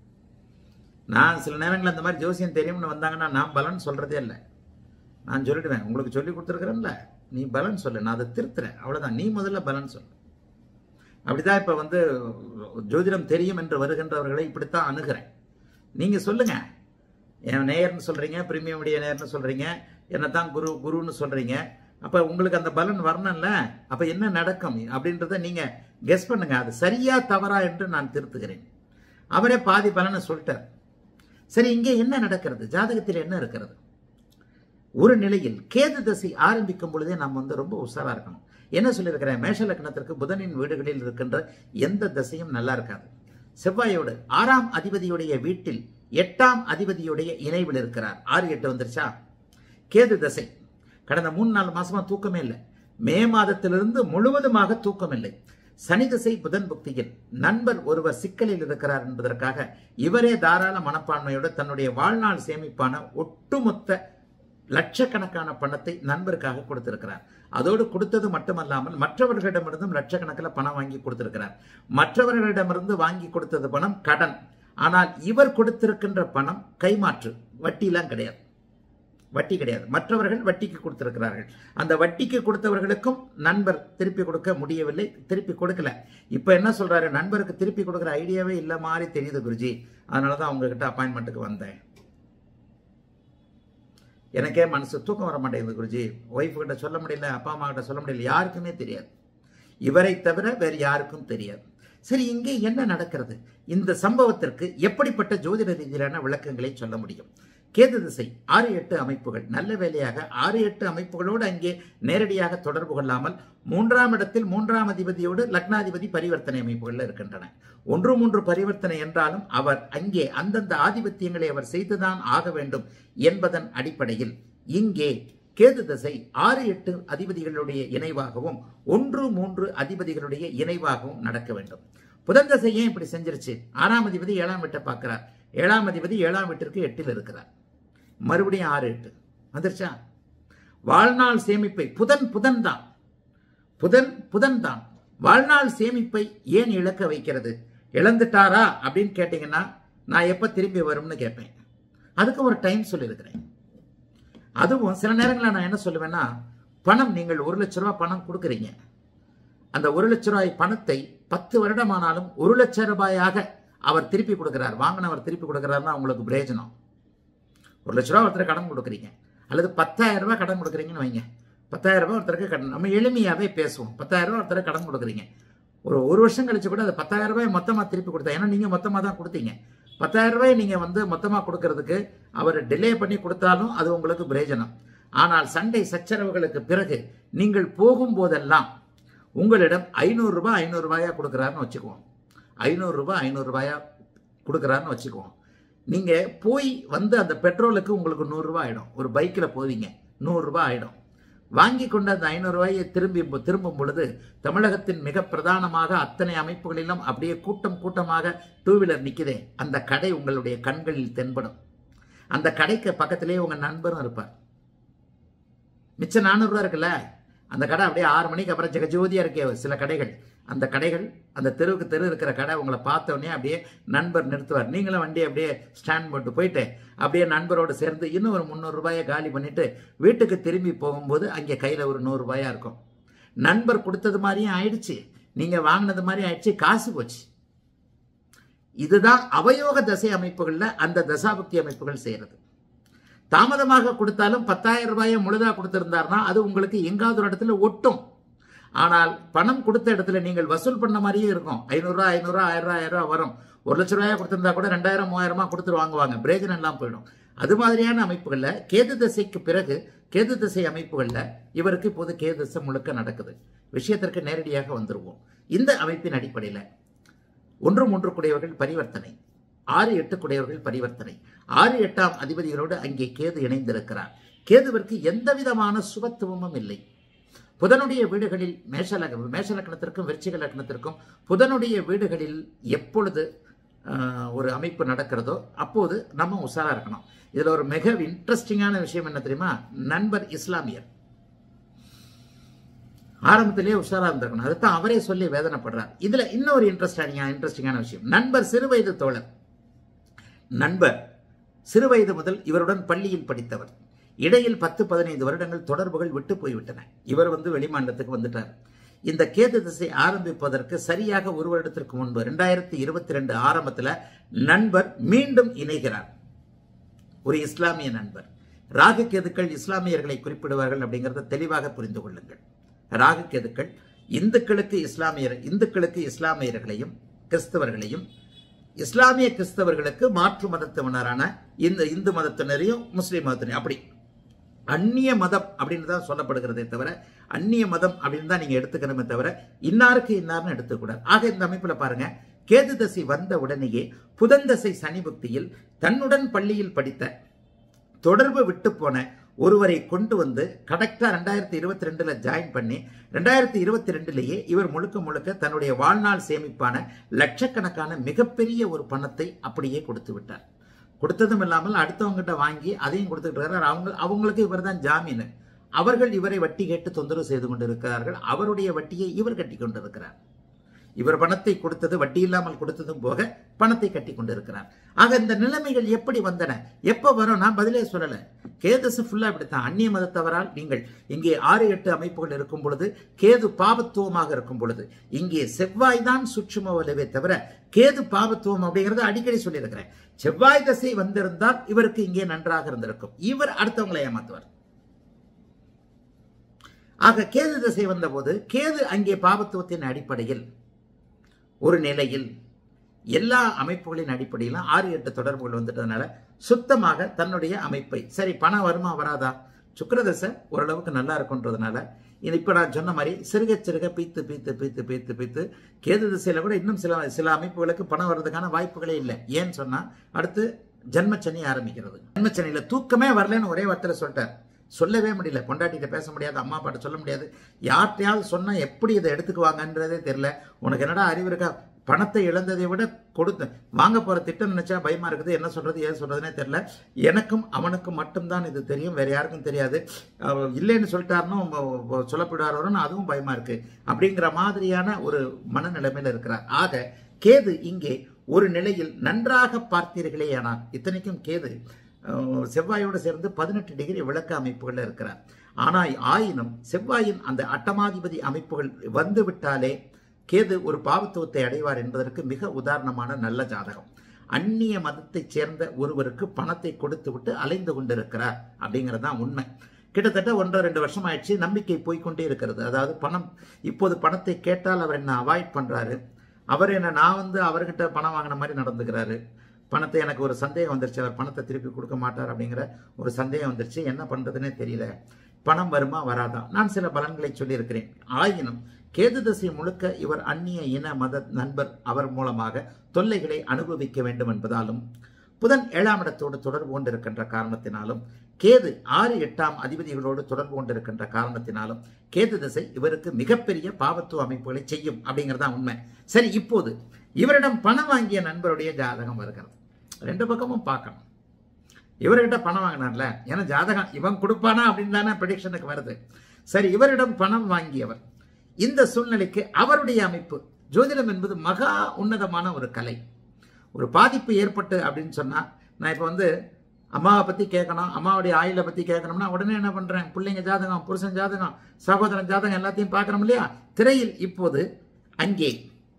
நான் சில நேரங்களில் அந்த மாதிரி ஜோசியம் தெரியும்னு வந்தாங்கன்னா நான் பலன் சொல்றதே இல்லை நான் சொல்லிடுவேன் உங்களுக்கு சொல்லி கொடுத்துருக்குறேன்ல நீ பலன் சொல்லு நான் அதை திருத்துறேன் அவ்வளவுதான் நீ முதல்ல பலன் சொல்லு அப்படிதான் இப்ப வந்து ஜோதிடம் தெரியும் என்று வருகின்றவர்களை இப்படித்தான் அணுகிறேன் நீங்க சொல்லுங்க என் நேயர்னு சொல்றீங்க பிரீமியம் உடைய நேயர்னு சொல்றீங்க என்னத்தான் குரு குருன்னு சொல்றீங்க அப்ப உங்களுக்கு அந்த பலன் வரணும்ல அப்ப என்ன நடக்கும் அப்படின்றத நீங்க கெஸ் பண்ணுங்க அது சரியா தவறா என்று நான் திருத்துகிறேன் அவரே பாதி பலனை சொல்லிட்டார் சரி இங்கே என்ன நடக்கிறது ஜாதகத்தில் என்ன இருக்கிறது ஒரு நிலையில் கேது தசை ஆரம்பிக்கும் பொழுதே நாம் வந்து ரொம்ப உஷாரா இருக்கணும் என்ன சொல்லியிருக்கிறேன் மேஷ லக்னத்திற்கு புதனின் வீடுகளில் இருக்கின்ற எந்த தசையும் நல்லா இருக்காது செவ்வாயோடு ஆறாம் அதிபதியுடைய வீட்டில் எட்டாம் அதிபதியுடைய இணைவில் இருக்கிறார் ஆறு எட்டு வந்துருச்சா கேது தசை கடந்த மூணு நாலு மாசமா தூக்கமே இல்லை மே மாதத்திலிருந்து முழுவதுமாக தூக்கம் இல்லை சனி திசை புதன் புக்தியில் நண்பர் ஒருவர் சிக்கலில் இருக்கிறார் என்பதற்காக இவரே தாராள மனப்பான்மையோடு தன்னுடைய வாழ்நாள் சேமிப்பான ஒட்டுமொத்த லட்சக்கணக்கான பணத்தை நண்பருக்காக கொடுத்திருக்கிறார் அதோடு கொடுத்தது மட்டுமல்லாமல் மற்றவர்களிடமிருந்தும் லட்சக்கணக்கில் பணம் வாங்கி கொடுத்திருக்கிறார் மற்றவர்களிடமிருந்து வாங்கி கொடுத்தது பணம் கடன் ஆனால் இவர் கொடுத்திருக்கின்ற பணம் கைமாற்று வட்டிலாம் கிடையாது வட்டி கிடையாது மற்றவர்கள் வட்டிக்கு கொடுத்திருக்கிறார்கள் அந்த வட்டிக்கு கொடுத்தவர்களுக்கும் நண்பர் திருப்பி கொடுக்க முடியவில்லை திருப்பி கொடுக்கல இப்ப என்ன சொல்றாரு நண்பருக்கு திருப்பி கொடுக்குற ஐடியாவே இல்ல மாதிரி தெரியுது குருஜி அதனாலதான் உங்ககிட்ட அப்பாயின்மெண்ட்டுக்கு வந்தேன் எனக்கே மனசு தூக்கம் வர மாட்டேங்குது குருஜி ஒய்ஃப் கிட்ட சொல்ல முடியல அப்பா அம்மா கிட்ட சொல்ல முடியல யாருக்குமே தெரியாது இவரை தவிர வேறு யாருக்கும் தெரியாது சரி இங்கே என்ன நடக்கிறது இந்த சம்பவத்திற்கு எப்படிப்பட்ட ஜோதிட ரீதியிலான விளக்கங்களை சொல்ல முடியும் கேது திசை ஆறு எட்டு அமைப்புகள் நல்ல வேலையாக ஆறு எட்டு அமைப்புகளோடு அங்கே நேரடியாக தொடர்பு கொள்ளாமல் மூன்றாம் இடத்தில் மூன்றாம் அதிபதியோடு லக்னாதிபதி பரிவர்த்தனை அமைப்புகள் இருக்கின்றன ஒன்று மூன்று பரிவர்த்தனை என்றாலும் அவர் அங்கே அந்தந்த ஆதிபத்தியங்களை அவர் செய்துதான் ஆக வேண்டும் என்பதன் அடிப்படையில் இங்கே கேது தசை ஆறு எட்டு அதிபதிகளுடைய இணைவாகவும் ஒன்று மூன்று அதிபதிகளுடைய இணைவாகவும் நடக்க வேண்டும் புதன் தசை ஏன் இப்படி செஞ்சிருச்சு ஆறாம் அதிபதி ஏழாம் வீட்டை பார்க்கிறார் ஏழாம் அதிபதி ஏழாம் வீட்டிற்கு எட்டில் இருக்கிறார் மறுபடியும் ஆறு எட்டு வந்துருச்சா வாழ்நாள் சேமிப்பை புதன் புதன் தான் புதன் புதன் தான் வாழ்நாள் சேமிப்பை ஏன் இழக்க வைக்கிறது இழந்துட்டாரா அப்படின்னு கேட்டீங்கன்னா நான் எப்ப திரும்பி வரும்னு கேட்பேன் அதுக்கு ஒரு டைம் சொல்லியிருக்கிறேன் அதுவும் சில நேரங்களில் நான் என்ன சொல்லுவேன்னா பணம் நீங்கள் ஒரு லட்ச ரூபாய் பணம் கொடுக்குறீங்க அந்த ஒரு லட்ச ரூபாய் பணத்தை பத்து வருடமானாலும் ஒரு லட்ச ரூபாயாக அவர் திருப்பி கொடுக்கிறார் வாங்கினவர் திருப்பி கொடுக்கிறாருன்னா உங்களுக்கு பிரயோஜனம் ஒரு லட்ச ரூபா ஒருத்தர் கடன் கொடுக்குறீங்க அல்லது பத்தாயிரம் ரூபாய் கடன் கொடுக்குறீங்கன்னு வைங்க பத்தாயிரம் ரூபாய் ஒருத்தருக்கு கடன் நம்ம எளிமையாகவே பேசுவோம் பத்தாயிரம் ரூபாய் ஒருத்தர் கடன் கொடுக்குறீங்க ஒரு ஒரு வருஷம் கழிச்சு கூட அது பத்தாயிரம் ரூபாய் மொத்தமாக திருப்பி கொடுத்தா ஏன்னா நீங்கள் மொத்தமாக தான் கொடுத்தீங்க பத்தாயிரம் ரூபாய் நீங்கள் வந்து மொத்தமாக கொடுக்கறதுக்கு அவர் டிலே பண்ணி கொடுத்தாலும் அது உங்களுக்கு பிரயோஜனம் ஆனால் சண்டை சச்சரவுகளுக்கு பிறகு நீங்கள் போகும்போதெல்லாம் உங்களிடம் ஐநூறு ரூபாய் ஐநூறு ரூபாயா கொடுக்குறாருன்னு வச்சுக்குவோம் ஐநூறு ரூபாய் ஐநூறு ரூபாயா கொடுக்குறாருன்னு வச்சுக்குவோம் நீங்க போய் வந்து அந்த பெட்ரோலுக்கு உங்களுக்கு நூறுரூவா ஆயிடும் ஒரு பைக்கில் போவீங்க நூறுரூவா ஆயிடும் வாங்கி கொண்ட அந்த ஐநூறு ரூபாயை திரும்பி திரும்பும் பொழுது தமிழகத்தின் மிக பிரதானமாக அத்தனை அமைப்புகளிலும் அப்படியே கூட்டம் கூட்டமாக டூ வீலர் நிற்குதே அந்த கடை உங்களுடைய கண்களில் தென்படும் அந்த கடைக்கு பக்கத்திலேயே உங்க நண்பரும் இருப்பார் மிச்சம் நானூறுரூவா இருக்குல்ல அந்த கடை அப்படியே ஆறு மணிக்கு அப்புறம் ஜெகஜோதியா இருக்கே சில கடைகள் அந்த கடைகள் அந்த தெருவுக்கு தெரு இருக்கிற கடை உங்களை பார்த்த உடனே அப்படியே நண்பர் நிறுத்துவார் நீங்களும் வண்டி அப்படியே ஸ்டாண்ட் போட்டு போயிட்டு அப்படியே நண்பரோடு சேர்ந்து இன்னும் ஒரு முந்நூறு ரூபாயை காலி பண்ணிட்டு வீட்டுக்கு திரும்பி போகும்போது அங்கே கையில் ஒரு நூறு ரூபாயா இருக்கும் நண்பர் கொடுத்தது மாதிரியும் ஆயிடுச்சு நீங்க வாங்கினது மாதிரி ஆயிடுச்சு காசு போச்சு இதுதான் அவயோக தசை அமைப்புகள்ல அந்த தசாபக்தி அமைப்புகள் செய்யறது தாமதமாக கொடுத்தாலும் பத்தாயிரம் ரூபாயை முழுதா கொடுத்திருந்தாருன்னா அது உங்களுக்கு எங்காவது ஒரு இடத்துல ஒட்டும் ஆனால் பணம் கொடுத்த இடத்துல நீங்கள் வசூல் பண்ண மாதிரியே இருக்கும் ஐநூறுரூவா ஐநூறுரூவா ஆயிரம் ரூபா ஆயிரம் ரூபா வரும் ஒரு லட்ச ரூபாயா கொடுத்திருந்தா கூட ரெண்டாயிரம் மூவாயிரமா கொடுத்துட்டு வாங்குவாங்க பிரயோஜனம் எல்லாம் போயிடும் அது மாதிரியான அமைப்புகள்ல கேது திசைக்கு பிறகு கேது திசை அமைப்புகள்ல இவருக்கு இப்போது கேது திசை முழுக்க நடக்குது விஷயத்திற்கு நேரடியாக வந்துருவோம் இந்த அமைப்பின் அடிப்படையில் ஒன்று மூன்று குடையவர்கள் பரிவர்த்தனை ஆறு எட்டு குடையவர்கள் பரிவர்த்தனை ஆறு எட்டாம் அதிபதிகளோடு அங்கே கேது இணைந்திருக்கிறார் கேதுவிற்கு எந்த விதமான சுபத்துவமும் இல்லை புதனுடைய வீடுகளில் மேஷலக மேஷ லக்னத்திற்கும் விருச்சிக லக்னத்திற்கும் புதனுடைய வீடுகளில் எப்பொழுது ஆஹ், ஒரு அமைப்பு நடக்கிறதோ அப்போது நம்ம உஷாரா இருக்கணும் இதுல ஒரு மிக இன்ட்ரெஸ்டிங்கான விஷயம் என்ன தெரியுமா நண்பர் இஸ்லாமியர் ஆரம்பத்திலேயே உஷாரா இருந்திருக்கணும் அதுதான் அவரே சொல்லி வேதனைப்படுறார் இதுல இன்னொரு இன்ட்ரெஸ்டிங் இன்ட்ரெஸ்டிங்கான விஷயம் நண்பர் சிறுவயது தோழர் நண்பர் சிறுவயது முதல் இவருடன் பள்ளியில் படித்தவர் இடையில் பத்து பதினைந்து வருடங்கள் தொடர்புகள் விட்டு போய்விட்டன இவர் வந்து வெளிமாநிலத்துக்கு வந்துட்டார் இந்த கேது திசை ஆரம்பிப்பதற்கு சரியாக ஒரு வருடத்திற்கு முன்பு ரெண்டாயிரத்தி இருபத்தி ரெண்டு ஆரம்பத்துல நண்பர் மீண்டும் இணைகிறார் ஒரு இஸ்லாமிய நண்பர் ராகு கேதுக்கள் இஸ்லாமியர்களை குறிப்பிடுவார்கள் அப்படிங்கறத தெளிவாக புரிந்து கொள்ளுங்கள் ராகு கேதுக்கள் இந்துக்களுக்கு இஸ்லாமியர் இந்துக்களுக்கு இஸ்லாமியர்களையும் கிறிஸ்தவர்களையும் இஸ்லாமிய கிறிஸ்தவர்களுக்கு மாற்று மதத்தினரான இந்த இந்து மதத்தினரையும் முஸ்லீம் மதத்தினரையும் அப்படி அந்நிய மதம் அப்படின்னு தான் சொல்லப்படுகிறதே தவிர அந்நிய மதம் அப்படின்னு தான் நீங்க எடுத்துக்கணுமே தவிர இன்னாருக்கு இன்னார்னு எடுத்துக்கூடாது ஆக இந்த அமைப்புல பாருங்க கேது தசை வந்த உடனேயே புதன் தசை சனி புக்தியில் தன்னுடன் பள்ளியில் படித்த தொடர்பு விட்டு போன ஒருவரை கொண்டு வந்து கரெக்டா ரெண்டாயிரத்தி இருபத்தி ரெண்டுல ஜாயின் பண்ணி ரெண்டாயிரத்தி இருபத்தி ரெண்டுலேயே இவர் முழுக்க முழுக்க தன்னுடைய வாழ்நாள் சேமிப்பான லட்சக்கணக்கான மிகப்பெரிய ஒரு பணத்தை அப்படியே கொடுத்து விட்டார் கொடுத்ததும் இல்லாமல் அடுத்தவங்ககிட்ட வாங்கி அதையும் கொடுத்துட்டு இருக்காரு அவங்க அவங்களுக்கு இவர் தான் ஜாமீன் அவர்கள் இவரை வட்டி கேட்டு தொந்தரவு செய்து கொண்டிருக்கிறார்கள் அவருடைய வட்டியை இவர் கட்டி கொண்டிருக்கிறார் இவர் பணத்தை கொடுத்தது வட்டி இல்லாமல் கொடுத்ததும் போக பணத்தை கட்டி கொண்டிருக்கிறார் ஆக இந்த நிலைமைகள் எப்படி வந்தன எப்ப வரும் நான் பதிலே சொல்லல கேதசு ஃபுல்லா இப்படித்தான் அந்நிய மதத்தவரால் நீங்கள் இங்கே ஆறு எட்டு அமைப்புகள் இருக்கும் பொழுது கேது பாபத்துவமாக இருக்கும் பொழுது இங்கே செவ்வாய் தான் சுற்றும வலுவே தவிர கேது பாபத்துவம் அப்படிங்கறத அடிக்கடி சொல்லியிருக்கிறேன் செவ்வாய் தசை வந்திருந்தால் இவருக்கு இங்கே நன்றாக இருந்திருக்கும் இவர் அடுத்தவங்களை ஏமாத்துவார் ஆக கேது திசை வந்தபோது கேது அங்கே பாபத்துவத்தின் அடிப்படையில் ஒரு நிலையில் எல்லா அமைப்புகளின் அடிப்படையிலும் ஆறு எட்டு தொடர்புகள் வந்துட்டதுனால சுத்தமாக தன்னுடைய அமைப்பை சரி பணம் வருமா வராதா சுக்கிரதசை ஓரளவுக்கு நல்லா இருக்குன்றதுனால இது இப்ப நான் சொன்ன மாதிரி சிறுக சிறுக பீத்து பீத்து பீத்து பீத்து பீத்து கேது திசையில கூட இன்னும் சில சில அமைப்புகளுக்கு பணம் வர்றதுக்கான வாய்ப்புகளே இல்லை ஏன்னு சொன்னா அடுத்து ஜென்மச்சனி ஆரம்பிக்கிறது ஜென்மச்சனியில தூக்கமே வரலன்னு ஒரே வார்த்தையில சொல்லிட்டார் சொல்லவே முடியல பொண்டாட்டிகிட்ட பேச முடியாது அம்மா அப்பாட்ட சொல்ல முடியாது யார்கிட்டயாவது சொன்னா எப்படி இதை எடுத்துக்குவாங்கன்றதே தெரியல உனக்கு என்னடா அறிவு இருக்கா பணத்தை இழந்ததை விட கொடுத்த வாங்க போற திட்டம் நினைச்சா பயமா இருக்குது என்ன சொல்றது ஏது சொல்றதுனே தெரியல எனக்கும் அவனுக்கும் மட்டும்தான் இது தெரியும் வேற யாருக்கும் தெரியாது அவ இல்லைன்னு சொல்லிட்டாருன்னு சொல்லப்படுவாரோன்னு அதுவும் பயமா இருக்கு அப்படிங்கிற மாதிரியான ஒரு மனநிலைமையில இருக்கிறார் ஆக கேது இங்கே ஒரு நிலையில் நன்றாக பார்த்தீர்களே ஆனால் இத்தனைக்கும் கேது அஹ், செவ்வாயோடு சேர்ந்து பதினெட்டு டிகிரி விளக்க அமைப்புகள் இருக்கிறார் ஆனால் ஆயினும் செவ்வாயின் அந்த அட்டமாதிபதி அமைப்புகள் வந்து விட்டாலே கேது ஒரு பாவத்துவத்தை அடைவார் என்பதற்கு மிக உதாரணமான நல்ல ஜாதகம் அந்நிய மதத்தைச் சேர்ந்த ஒருவருக்கு பணத்தை கொடுத்து விட்டு அலைந்து கொண்டிருக்கிறார் அப்படிங்கிறது தான் உண்மை கிட்டத்தட்ட ஒன்றரை ரெண்டு வருஷம் ஆயிடுச்சு நம்பிக்கை போய்க்கொண்டே இருக்கிறது அதாவது பணம் இப்போது பணத்தை கேட்டால் அவர் என்ன அவாய்ட் பண்றாரு அவர் என்ன நான் வந்து அவர்கிட்ட பணம் வாங்கின மாதிரி நடந்துக்கிறாரு பணத்தை எனக்கு ஒரு சந்தேகம் வந்துருச்சு அவர் பணத்தை திருப்பி கொடுக்க மாட்டார் அப்படிங்கிற ஒரு சந்தேகம் வந்துருச்சு என்ன பண்றதுன்னே தெரியல பணம் வருமா வராதா நான் சில பலன்களை சொல்லியிருக்கிறேன் ஆயினும் கேது திசை முழுக்க இவர் அந்நிய இன மத நண்பர் அவர் மூலமாக தொல்லைகளை அனுபவிக்க வேண்டும் என்பதாலும் புதன் ஏழாம் இடத்தோடு தொடர்பு கொண்டிருக்கின்ற காரணத்தினாலும் கேது ஆறு எட்டாம் அதிபதிகளோடு தொடர்பு கொண்டிருக்கின்ற காரணத்தினாலும் கேது திசை இவருக்கு மிகப்பெரிய பாவத்துவ அமைப்புகளை செய்யும் அப்படிங்கறதுதான் உண்மை சரி இப்போது இவரிடம் பணம் வாங்கிய நண்பருடைய ஜாதகம் வருகிறது ரெண்டு பக்கமும் பார்க்கணும் இவர்கிட்ட பணம் வாங்கினார்ல ஏன்னா ஜாதகம் இவன் கொடுப்பானா அப்படின்னு தானே ப்ரெடிக்ஷனுக்கு வருது சரி இவரிடம் பணம் வாங்கியவர் இந்த சூழ்நிலைக்கு அவருடைய அமைப்பு ஜோதிடம் என்பது மகா உன்னதமான ஒரு கலை ஒரு பாதிப்பு ஏற்பட்டு அப்படின்னு சொன்னா நான் இப்போ வந்து அம்மாவை பத்தி கேட்கணும் அம்மாவுடைய ஆயுளை பத்தி கேட்கணும்னா உடனே என்ன பண்றேன் பிள்ளைங்க ஜாதகம் புருஷன் ஜாதகம் சகோதரன் ஜாதகம் எல்லாத்தையும் பார்க்கணும் இல்லையா திரையில் இப்போது அங்கே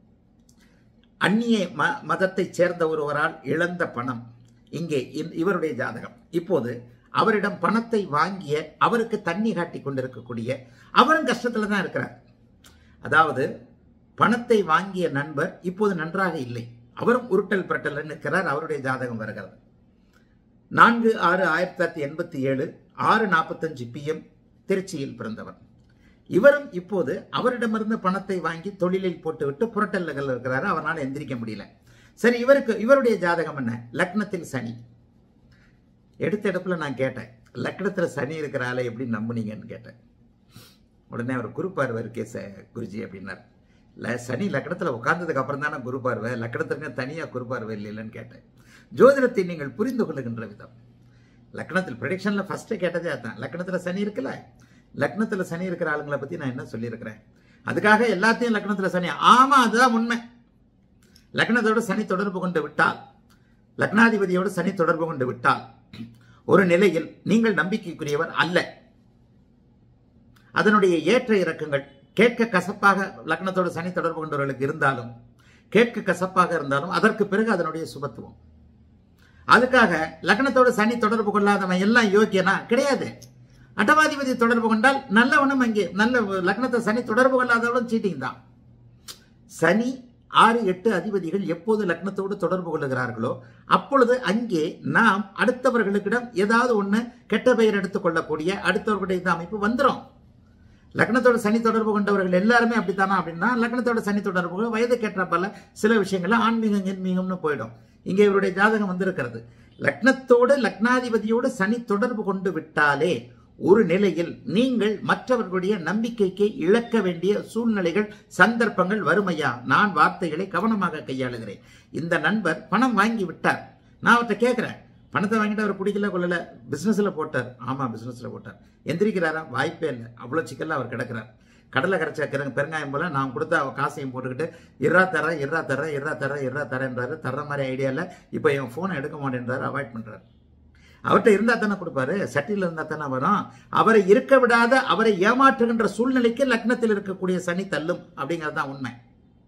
அந்நிய ம மதத்தைச் சேர்ந்த ஒருவரால் இழந்த பணம் இங்கே இந்- இவருடைய ஜாதகம் இப்போது அவரிடம் பணத்தை வாங்கிய அவருக்கு தண்ணி காட்டி கொண்டிருக்கக்கூடிய அவரும் கஷ்டத்துல தான் இருக்கிறார் அதாவது பணத்தை வாங்கிய நண்பர் இப்போது நன்றாக இல்லை அவரும் உருட்டல் பிரட்டல் நிற்கிறார் அவருடைய ஜாதகம் வருகிறது நான்கு ஆறு ஆயிரத்தி தொள்ளாயிரத்தி எண்பத்தி ஏழு ஆறு நாற்பத்தஞ்சு பிஎம் திருச்சியில் பிறந்தவர் இவரும் இப்போது அவரிடமிருந்து பணத்தை வாங்கி தொழிலில் போட்டுவிட்டு புரட்டல்கள் இருக்கிறாரு அவரால் எந்திரிக்க முடியல சரி இவருக்கு இவருடைய ஜாதகம் என்ன லக்னத்தில் சனி எடுத்த இடத்துல நான் கேட்டேன் லக்னத்தில் சனி இருக்கிற ஆளை எப்படி நம்புனீங்கன்னு கேட்டேன் உடனே அவர் குரு பார்வை இருக்கே ச குருஜி அப்படின்னார் இல்லை சனி லக்கணத்தில் உட்கார்ந்ததுக்கு அப்புறம் தானே குரு பார்வை லக்கணத்திற்கு தனியாக குரு பார்வை இல்லைன்னு கேட்டேன் ஜோதிடத்தை நீங்கள் புரிந்து கொள்ளுகின்ற விதம் லக்னத்தில் ப்ரொடிக்ஷனில் ஃபஸ்ட்டு கேட்டதே அதான் லக்னத்தில் சனி இருக்குல்ல லக்னத்தில் சனி இருக்கிற ஆளுங்களை பற்றி நான் என்ன சொல்லியிருக்கிறேன் அதுக்காக எல்லாத்தையும் லக்னத்தில் சனி ஆமாம் அதுதான் உண்மை லக்னத்தோடு சனி தொடர்பு கொண்டு விட்டால் லக்னாதிபதியோடு சனி தொடர்பு கொண்டு விட்டால் ஒரு நிலையில் நீங்கள் நம்பிக்கைக்குரியவர் அல்ல அதனுடைய ஏற்ற இறக்கங்கள் கேட்க கசப்பாக லக்னத்தோடு சனி தொடர்பு கொண்டவர்களுக்கு இருந்தாலும் கேட்க கசப்பாக இருந்தாலும் அதற்கு பிறகு அதனுடைய சுபத்துவம் அதுக்காக லக்னத்தோடு சனி தொடர்பு கொள்ளாதவன் எல்லாம் யோக்கியனா கிடையாது அட்டவாதிபதி தொடர்பு கொண்டால் நல்லவனும் அங்கே நல்ல லக்னத்தை சனி தொடர்பு கொள்ளாதவனும் சீட்டிங் தான் சனி ஆறு எட்டு அதிபதிகள் எப்போது லக்னத்தோடு தொடர்பு கொள்ளுகிறார்களோ அப்பொழுது அங்கே நாம் அடுத்தவர்களுக்கிடம் ஏதாவது ஒன்று கெட்ட பெயர் எடுத்துக் கொள்ளக்கூடிய அடுத்தவர்களுடைய இந்த அமைப்பு வந்துடும் லக்னத்தோட சனி தொடர்பு கொண்டவர்கள் எல்லாருமே அப்படித்தானா அப்படின்னா லக்னத்தோட சனி தொடர்பு வயது கேட்டப்பல சில விஷயங்கள்ல ஆன்மீகம் என்மீகம்னு போயிடும் இங்கே இவருடைய ஜாதகம் வந்திருக்கிறது லக்னத்தோடு லக்னாதிபதியோடு சனி தொடர்பு கொண்டு விட்டாலே ஒரு நிலையில் நீங்கள் மற்றவர்களுடைய நம்பிக்கைக்கு இழக்க வேண்டிய சூழ்நிலைகள் சந்தர்ப்பங்கள் வறுமையா நான் வார்த்தைகளை கவனமாக கையாளுகிறேன் இந்த நண்பர் பணம் வாங்கி விட்டார் நான் அவர்கிட்ட கேட்கிறேன் பணத்தை வாங்கிட்டு அவர் பிடிக்கல கொள்ளல பிசினஸ்ல போட்டார் ஆமா பிசினஸ்ல போட்டார் எந்திரிக்கிறாரா வாய்ப்பே இல்லை அவ்வளவு சிக்கல்ல அவர் கிடக்கிறார் கடலை கரைச்ச கிழங்கு பெருங்காயம் போல நான் கொடுத்த அவ காசையும் போட்டுக்கிட்டு இறா தர இறா தர இறா தர இறா தரேன்றாரு தர்ற மாதிரி ஐடியா இல்லை இப்போ என் ஃபோனை எடுக்க மாட்டேன்றாரு அவாய்ட் பண்றாரு அவர்கிட்ட இருந்தா தானே கொடுப்பாரு சட்டியில் இருந்தா தானே வரும் அவரை இருக்க விடாத அவரை ஏமாற்றுகின்ற சூழ்நிலைக்கு லக்னத்தில் இருக்கக்கூடிய சனி தள்ளும் அப்படிங்கிறது தான் உண்மை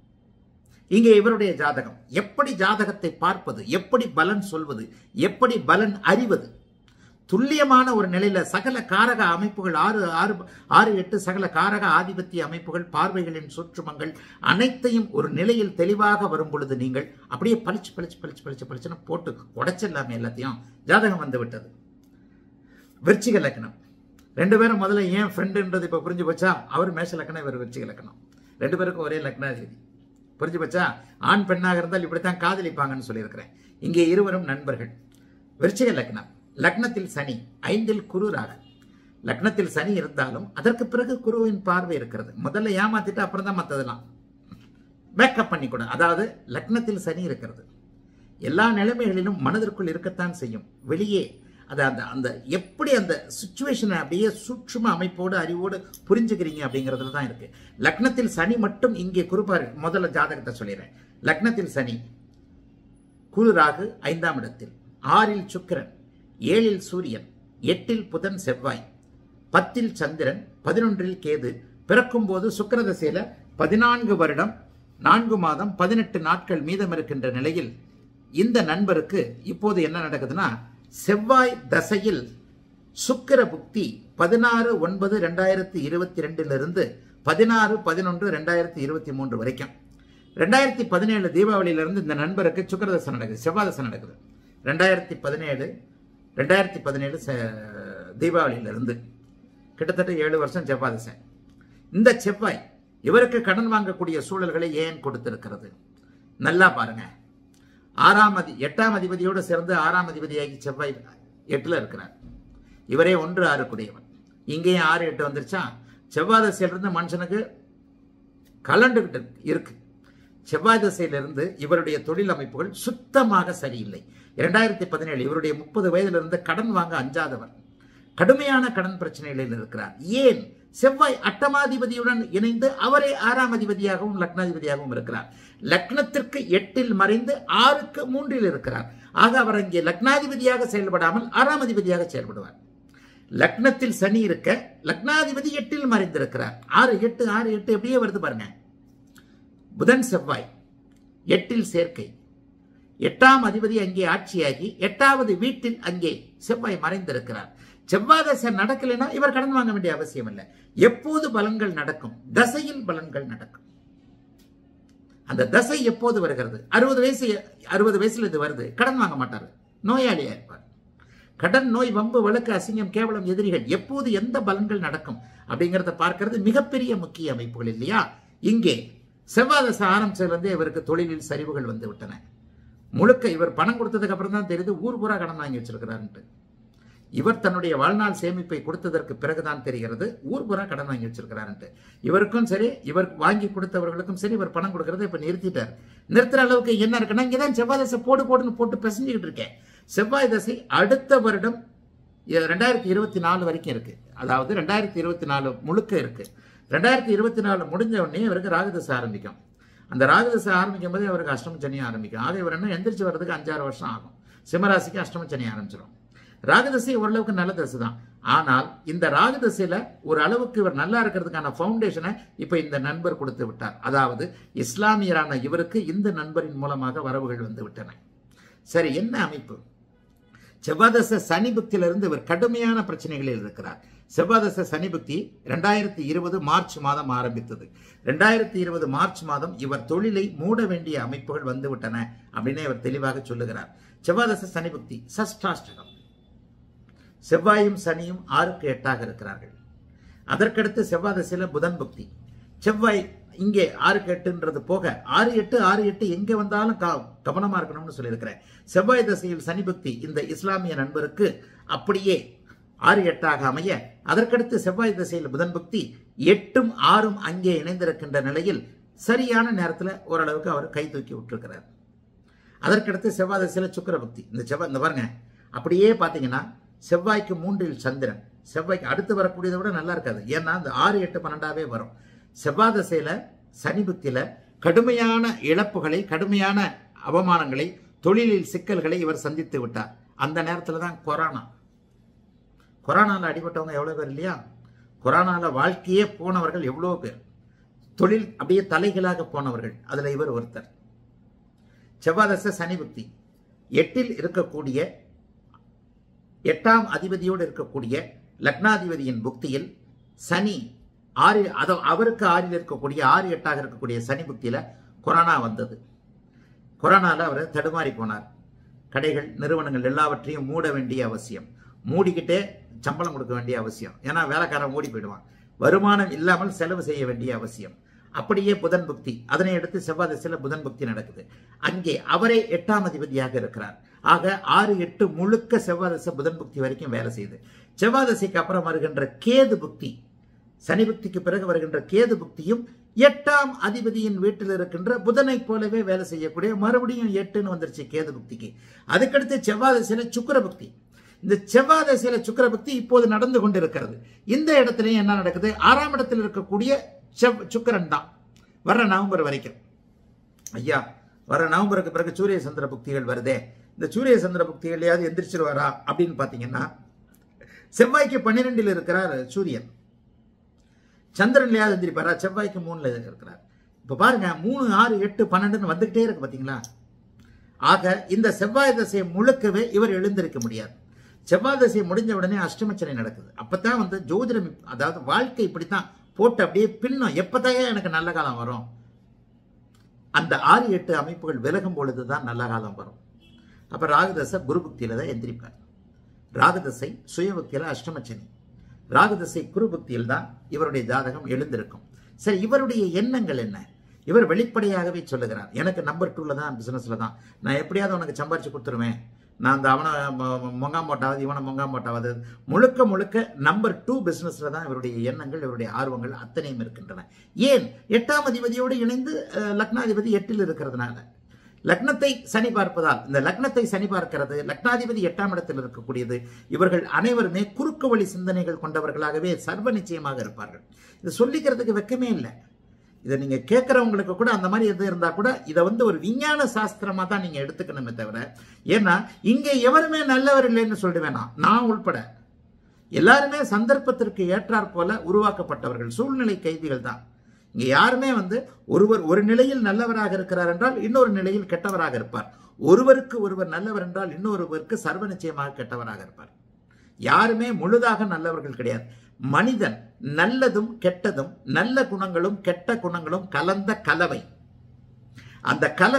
இங்கே இவருடைய ஜாதகம் எப்படி ஜாதகத்தை பார்ப்பது எப்படி பலன் சொல்வது எப்படி பலன் அறிவது துல்லியமான ஒரு நிலையில சகல காரக அமைப்புகள் ஆறு ஆறு ஆறு எட்டு சகல காரக ஆதிபத்திய அமைப்புகள் பார்வைகளின் சுற்றுமங்கள் அனைத்தையும் ஒரு நிலையில் தெளிவாக வரும் பொழுது நீங்கள் அப்படியே பளிச்சு பளிச்சு பளிச்சு பளிச்சு பளிச்சுன்னு போட்டு உடைச்சிடலாமே எல்லாத்தையும் ஜாதகம் வந்து விட்டது விருச்சிக லக்னம் ரெண்டு பேரும் முதல்ல ஏன் ஃப்ரெண்டுன்றது இப்போ புரிஞ்சு போச்சா அவர் மேஷ லக்னம் இவர் விருச்சிக லக்னம் ரெண்டு பேருக்கும் ஒரே லக்னாதிபதி புரிஞ்சு போச்சா ஆண் பெண்ணாக இருந்தால் இப்படித்தான் காதலிப்பாங்கன்னு சொல்லியிருக்கிறேன் இங்கே இருவரும் நண்பர்கள் விருச்சிக லக்னம் லக்னத்தில் சனி ஐந்தில் குரு ராகு லக்னத்தில் சனி இருந்தாலும் அதற்கு பிறகு குருவின் பார்வை இருக்கிறது முதல்ல ஏமாத்திட்டு அப்புறம் தான் மற்றதெல்லாம் பேக்கப் பண்ணி கூட அதாவது லக்னத்தில் சனி இருக்கிறது எல்லா நிலைமைகளிலும் மனதிற்குள் இருக்கத்தான் செய்யும் வெளியே அது அந்த அந்த எப்படி அந்த சுச்சுவேஷனை அப்படியே சூட்சும அமைப்போடு அறிவோடு புரிஞ்சுக்கிறீங்க அப்படிங்கிறதுல தான் இருக்கு லக்னத்தில் சனி மட்டும் இங்கே குறுப்பாரு முதல்ல ஜாதகத்தை சொல்லிடுறேன் லக்னத்தில் சனி குரு ராகு ஐந்தாம் இடத்தில் ஆறில் சுக்கிரன் ஏழில் சூரியன் எட்டில் புதன் செவ்வாய் பத்தில் சந்திரன் பதினொன்றில் கேது பிறக்கும்போது சுக்கிர தசையில பதினான்கு வருடம் நான்கு மாதம் பதினெட்டு நாட்கள் மீதம் இருக்கின்ற நிலையில் இந்த நண்பருக்கு இப்போது என்ன நடக்குதுன்னா செவ்வாய் தசையில் சுக்கிர புக்தி பதினாறு ஒன்பது ரெண்டாயிரத்தி இருபத்தி ரெண்டிலிருந்து பதினாறு பதினொன்று ரெண்டாயிரத்தி இருபத்தி மூன்று வரைக்கும் ரெண்டாயிரத்தி பதினேழு தீபாவளியிலிருந்து இந்த நண்பருக்கு சுக்கரதசை நடக்குது செவ்வாய் தசை நடக்குது ரெண்டாயிரத்தி பதினேழு ரெண்டாயிரத்தி பதினேழு தீபாவளியிலிருந்து கிட்டத்தட்ட ஏழு வருஷம் செவ்வாய் தசை இந்த செவ்வாய் இவருக்கு கடன் வாங்கக்கூடிய சூழல்களை ஏன் கொடுத்திருக்கிறது நல்லா பாருங்க ஆறாம் அதி எட்டாம் அதிபதியோடு சேர்ந்து ஆறாம் அதிபதியாகி செவ்வாய் எட்டுல இருக்கிறார் இவரே ஒன்று ஆறு கூடியவன் இங்கேயும் ஆறு எட்டு வந்துருச்சா செவ்வாய் தசையிலிருந்து மனுஷனுக்கு கலண்டுகிட்டு இருக்கு செவ்வாய் திசையிலிருந்து இவருடைய தொழில் அமைப்புகள் சுத்தமாக சரியில்லை இரண்டாயிரத்தி பதினேழு இவருடைய முப்பது வயதிலிருந்து கடன் வாங்க அஞ்சாதவர் கடுமையான கடன் பிரச்சனைகளில் இருக்கிறார் ஏன் செவ்வாய் அட்டமாதிபதியுடன் இணைந்து அவரே ஆறாம் அதிபதியாகவும் லக்னாதிபதியாகவும் இருக்கிறார் லக்னத்திற்கு எட்டில் மறைந்து ஆறுக்கு மூன்றில் இருக்கிறார் ஆக அவர் அங்கே லக்னாதிபதியாக செயல்படாமல் ஆறாம் அதிபதியாக செயல்படுவார் லக்னத்தில் சனி இருக்க லக்னாதிபதி எட்டில் மறைந்திருக்கிறார் ஆறு எட்டு ஆறு எட்டு எப்படியே வருது பாருங்க புதன் செவ்வாய் எட்டில் சேர்க்கை எட்டாம் அதிபதி அங்கே ஆட்சியாகி எட்டாவது வீட்டில் அங்கே செவ்வாய் மறைந்திருக்கிறார் செவ்வாய் தசை நடக்கலைன்னா இவர் கடன் வாங்க வேண்டிய அவசியம் இல்லை எப்போது பலன்கள் நடக்கும் தசையில் பலன்கள் நடக்கும் அந்த தசை எப்போது வருகிறது அறுபது வயசு அறுபது வயசுல இது வருது கடன் வாங்க மாட்டார் நோயாளியா இருப்பார் கடன் நோய் வம்பு வழக்கு அசிங்கம் கேவலம் எதிரிகள் எப்போது எந்த பலன்கள் நடக்கும் அப்படிங்கிறத பார்க்கிறது மிகப்பெரிய முக்கிய அமைப்புகள் இல்லையா இங்கே செவ்வாதசை ஆரம்பிச்சதுலேருந்தே இவருக்கு தொழிலில் சரிவுகள் வந்து விட்டன முழுக்க இவர் பணம் கொடுத்ததுக்கு அப்புறம் தான் தெரியுது ஊர் பூரா கடன் வாங்கி வச்சிருக்கிறாருன்ட்டு இவர் தன்னுடைய வாழ்நாள் சேமிப்பை கொடுத்ததற்கு பிறகுதான் தெரிகிறது ஊர் பூரா கடன் வாங்கி வச்சிருக்கிறாருன்ட்டு இவருக்கும் சரி இவர் வாங்கி கொடுத்தவர்களுக்கும் சரி இவர் பணம் கொடுக்கறதை இப்ப நிறுத்திட்டார் நிறுத்துற அளவுக்கு என்ன இருக்குன்னா இங்கதான் செவ்வாய் தசை போடு போடுன்னு போட்டு பிசைஞ்சுக்கிட்டு இருக்கேன் செவ்வாய் தசை அடுத்த வருடம் இ- ரெண்டாயிரத்தி இருபத்தி நாலு வரைக்கும் இருக்கு அதாவது ரெண்டாயிரத்தி இருபத்தி நாலு முழுக்க இருக்கு ரெண்டாயிரத்தி இருபத்தி நாலு முடிஞ்ச உடனே இவருக்கு ராகுதசை ஆரம்பிக்கும் அந்த ராகுதசை ஆரம்பிக்கும் போதே அவருக்கு அஷ்டம சனி ஆரம்பிக்கும் ஆக இவர் என்ன எந்திரிச்சு வர்றதுக்கு அஞ்சாறு வருஷம் ஆகும் சிம்மராசிக்கு அஷ்டம சனி ஆரம்பிச்சிடும் ராகுதசை ஓரளவுக்கு நல்ல தசை தான் ஆனால் இந்த ராகுதசையில ஒரு அளவுக்கு இவர் நல்லா இருக்கிறதுக்கான ஃபவுண்டேஷனை இப்ப இந்த நண்பர் கொடுத்து விட்டார் அதாவது இஸ்லாமியரான இவருக்கு இந்த நண்பரின் மூலமாக வரவுகள் வந்து விட்டன சரி என்ன அமைப்பு செவ்வாதச சனி புக்தியிலிருந்து இவர் கடுமையான பிரச்சனைகளில் இருக்கிறார் செவ்வாதச சனி புக்தி ரெண்டாயிரத்தி இருபது மார்ச் மாதம் ஆரம்பித்தது ரெண்டாயிரத்தி இருபது மார்ச் மாதம் இவர் தொழிலை மூட வேண்டிய அமைப்புகள் வந்துவிட்டன அப்படின்னு இவர் தெளிவாக சொல்லுகிறார் செவ்வாதச சனி புக்தி சஷ்டாஷ்டகம் செவ்வாயும் சனியும் ஆறுக்கு எட்டாக இருக்கிறார்கள் அதற்கடுத்து செவ்வாதசையில புதன் புக்தி செவ்வாய் இங்கே ஆறுக்கு எட்டுன்றது போக ஆறு எட்டு ஆறு எட்டு எங்க வந்தாலும் கா- கவனமா இருக்கணும்னு சொல்லியிருக்கிறேன் செவ்வாய் தசையில் சனி புக்தி இந்த இஸ்லாமிய நண்பருக்கு அப்படியே ஆறு எட்டாக அமைய அதற்கடுத்து செவ்வாய் திசையில் புதன் புக்தி எட்டும் ஆறும் அங்கே இணைந்திருக்கின்ற நிலையில் சரியான நேரத்தில் ஓரளவுக்கு அவர் கை தூக்கி விட்டுருக்கிறார் அதற்கடுத்து செவ்வாய் திசையில் சுக்கிர புக்தி இந்த செவ்வாய் இந்த பாருங்க அப்படியே பார்த்தீங்கன்னா செவ்வாய்க்கு மூன்றில் சந்திரன் செவ்வாய்க்கு அடுத்து வரக்கூடியதை விட நல்லா இருக்காது ஏன்னா இந்த ஆறு எட்டு பன்னெண்டாவே வரும் செவ்வாய் திசையில சனி புக்தியில கடுமையான இழப்புகளை கடுமையான அவமானங்களை தொழிலில் சிக்கல்களை இவர் சந்தித்து விட்டார் அந்த நேரத்தில் தான் கொரோனா கொரோனால அடிபட்டவங்க எவ்வளோ பேர் இல்லையா கொரோனால வாழ்க்கையே போனவர்கள் எவ்வளோ பேர் தொழில் அப்படியே தலைகளாக போனவர்கள் அதில் இவர் ஒருத்தர் செவ்வாதச சனி புக்தி எட்டில் இருக்கக்கூடிய எட்டாம் அதிபதியோடு இருக்கக்கூடிய லக்னாதிபதியின் புக்தியில் சனி ஆறு அதோ அவருக்கு ஆறில் இருக்கக்கூடிய ஆறு எட்டாக இருக்கக்கூடிய சனி புக்தியில கொரோனா வந்தது கொரோனால அவர் தடுமாறி போனார் கடைகள் நிறுவனங்கள் எல்லாவற்றையும் மூட வேண்டிய அவசியம் மூடிக்கிட்டே சம்பளம் கொடுக்க வேண்டிய அவசியம் ஏன்னா வேலைக்காரன் ஓடி போயிடுவான் வருமானம் இல்லாமல் செலவு செய்ய வேண்டிய அவசியம் அப்படியே புதன் புக்தி அதனை அடுத்து செவ்வாய் திசையில புதன் புக்தி நடக்குது அங்கே அவரே எட்டாம் அதிபதியாக இருக்கிறார் ஆக ஆறு எட்டு முழுக்க செவ்வாய் திசை புதன் புக்தி வரைக்கும் வேலை செய்யுது செவ்வாய் திசைக்கு அப்புறம் வருகின்ற கேது புக்தி சனி புக்திக்கு பிறகு வருகின்ற கேது புக்தியும் எட்டாம் அதிபதியின் வீட்டில் இருக்கின்ற புதனை போலவே வேலை செய்யக்கூடிய மறுபடியும் எட்டுன்னு வந்துருச்சு கேது புக்திக்கு அதுக்கடுத்து செவ்வாய் திசையில சுக்கிர புக்தி இந்த செவ்வாய் திசையில சுக்கிர புக்தி இப்போது நடந்து கொண்டிருக்கிறது இந்த இடத்துலயும் என்ன நடக்குது ஆறாம் இடத்தில் இருக்கக்கூடிய செவ் சுக்கிரன் தான் வர்ற நவம்பர் வரைக்கும் ஐயா வர நவம்பருக்கு பிறகு சூரிய சந்திர புக்திகள் வருதே இந்த சூரிய சந்திர புக்திகளையாவது எந்திரிச்சிருவாரா அப்படின்னு பார்த்தீங்கன்னா செவ்வாய்க்கு பன்னிரெண்டில் இருக்கிறார் சூரியன் சந்திரன்லையாவது எந்திரிப்பாரா செவ்வாய்க்கு மூணுல இருக்கிறார் இப்ப பாருங்க மூணு ஆறு எட்டு பன்னெண்டுன்னு வந்துகிட்டே இருக்கு பாத்தீங்களா ஆக இந்த செவ்வாய் தசையை முழுக்கவே இவர் எழுந்திருக்க முடியாது செவ்வாய் தசை முடிஞ்ச உடனே அஷ்டமச்சனை நடக்குது அப்பதான் வந்து ஜோதிடம் இப்- அதாவது வாழ்க்கை இப்படித்தான் போட்டு அப்படியே பின்னும் எப்பதான் எனக்கு நல்ல காலம் வரும் அந்த ஆறு எட்டு அமைப்புகள் விலகும் பொழுதுதான் நல்ல காலம் வரும் அப்ப ராகுதசை குருபுக்தியில தான் எந்திரிப்பார் ராகுதசை சுயபுக்தியில அஷ்டமச்சனி ராகுதசை குருபுக்தியில் தான் இவருடைய ஜாதகம் எழுந்திருக்கும் சரி இவருடைய எண்ணங்கள் என்ன இவர் வெளிப்படையாகவே சொல்லுகிறார் எனக்கு நம்பர் டூல தான் பிசினஸ்ல தான் நான் எப்படியாவது உனக்கு சம்பாரிச்சு கொடுத்துருவேன் நான் அந்த அவனை மொ- மொங்காமோட்டாவது இவனை மொங்காமோட்டாவது முழுக்க முழுக்க நம்பர் டூ பிசினஸ்ல தான் இவருடைய எண்ணங்கள் இவருடைய ஆர்வங்கள் அத்தனையும் இருக்கின்றன ஏன் எட்டாம் அதிபதியோடு இணைந்து அஹ், லக்னாதிபதி எட்டில் இருக்கிறதுனால லக்னத்தை சனி பார்ப்பதால் இந்த லக்னத்தை சனி பார்க்கிறது லக்னாதிபதி எட்டாம் இடத்தில் இருக்கக்கூடியது இவர்கள் அனைவருமே குறுக்கு வழி சிந்தனைகள் கொண்டவர்களாகவே சர்வ நிச்சயமாக இருப்பார்கள் இது சொல்லிக்கிறதுக்கு வெக்கமே இல்லை இதை நீங்க கேட்கறவங்களுக்கு கூட அந்த மாதிரி எது இருந்தா கூட இதை வந்து ஒரு விஞ்ஞான சாஸ்திரமா தான் நீங்க எடுத்துக்கணுமே தவிர ஏன்னா இங்க எவருமே நல்லவர் இல்லைன்னு சொல்லிட்டு வேணாம் நான் உள்பட எல்லாருமே சந்தர்ப்பத்திற்கு ஏற்றாற் போல உருவாக்கப்பட்டவர்கள் சூழ்நிலை கைதிகள் தான் இங்க யாருமே வந்து ஒருவர் ஒரு நிலையில் நல்லவராக இருக்கிறார் என்றால் இன்னொரு நிலையில் கெட்டவராக இருப்பார் ஒருவருக்கு ஒருவர் நல்லவர் என்றால் இன்னொருவருக்கு சர்வ நிச்சயமாக கெட்டவராக இருப்பார் யாருமே முழுதாக நல்லவர்கள் கிடையாது மனிதன் நல்லதும் கெட்டதும் நல்ல குணங்களும் கெட்ட குணங்களும் கலந்த கலவை அந்த கலவை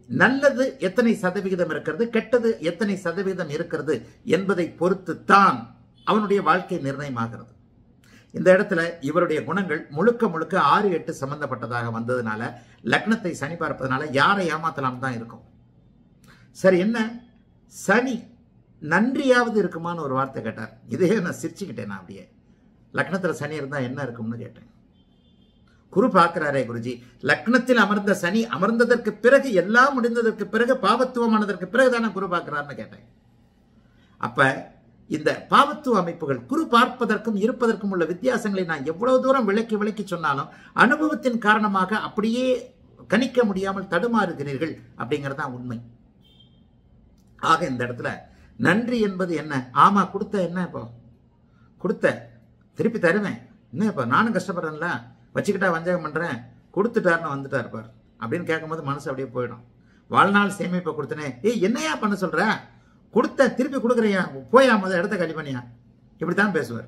நல்லது எத்தனை சதவிகிதம் இருக்கிறது கெட்டது எத்தனை சதவிகிதம் இருக்கிறது என்பதை பொறுத்து தான் அவனுடைய வாழ்க்கை நிர்ணயமாகிறது இந்த இடத்துல இவருடைய குணங்கள் முழுக்க முழுக்க ஆறு எட்டு சம்பந்தப்பட்டதாக வந்ததுனால லக்னத்தை சனி பார்ப்பதனால யாரை ஏமாத்தலாம் தான் இருக்கும் சரி என்ன சனி நன்றியாவது இருக்குமான்னு ஒரு வார்த்தை கேட்டார் இதே நான் சிரிச்சுக்கிட்டேன் நான் அப்படியே லக்னத்துல சனி இருந்தா என்ன இருக்கும்னு கேட்டேன் குரு பார்க்கிறாரே குருஜி லக்னத்தில் அமர்ந்த சனி அமர்ந்ததற்கு பிறகு எல்லாம் முடிந்ததற்கு பிறகு பாவத்துவமானதற்கு பிறகு தானே குரு பார்க்கிறார்னு கேட்டேன் அப்ப இந்த பாவத்துவ அமைப்புகள் குரு பார்ப்பதற்கும் இருப்பதற்கும் உள்ள வித்தியாசங்களை நான் எவ்வளவு தூரம் விளக்கி விளக்கி சொன்னாலும் அனுபவத்தின் காரணமாக அப்படியே கணிக்க முடியாமல் தடுமாறுகிறீர்கள் அப்படிங்கிறது தான் உண்மை ஆக இந்த இடத்துல நன்றி என்பது என்ன ஆமா கொடுத்த என்ன இப்போ கொடுத்த திருப்பி தருவேன் என்ன இப்போ நானும் கஷ்டப்படுறேன்ல வச்சுக்கிட்டா வஞ்சகம் பண்றேன் கொடுத்துட்டாருன்னு வந்துட்டார் பார் அப்படின்னு கேட்கும்போது மனசு அப்படியே போயிடும் வாழ்நாள் சேமிப்பை கொடுத்தனே ஏய் என்னையா பண்ண சொல்ற கொடுத்த திருப்பி கொடுக்குறியா போயா முத இடத்த காலி பண்ணியா இப்படித்தான் பேசுவார்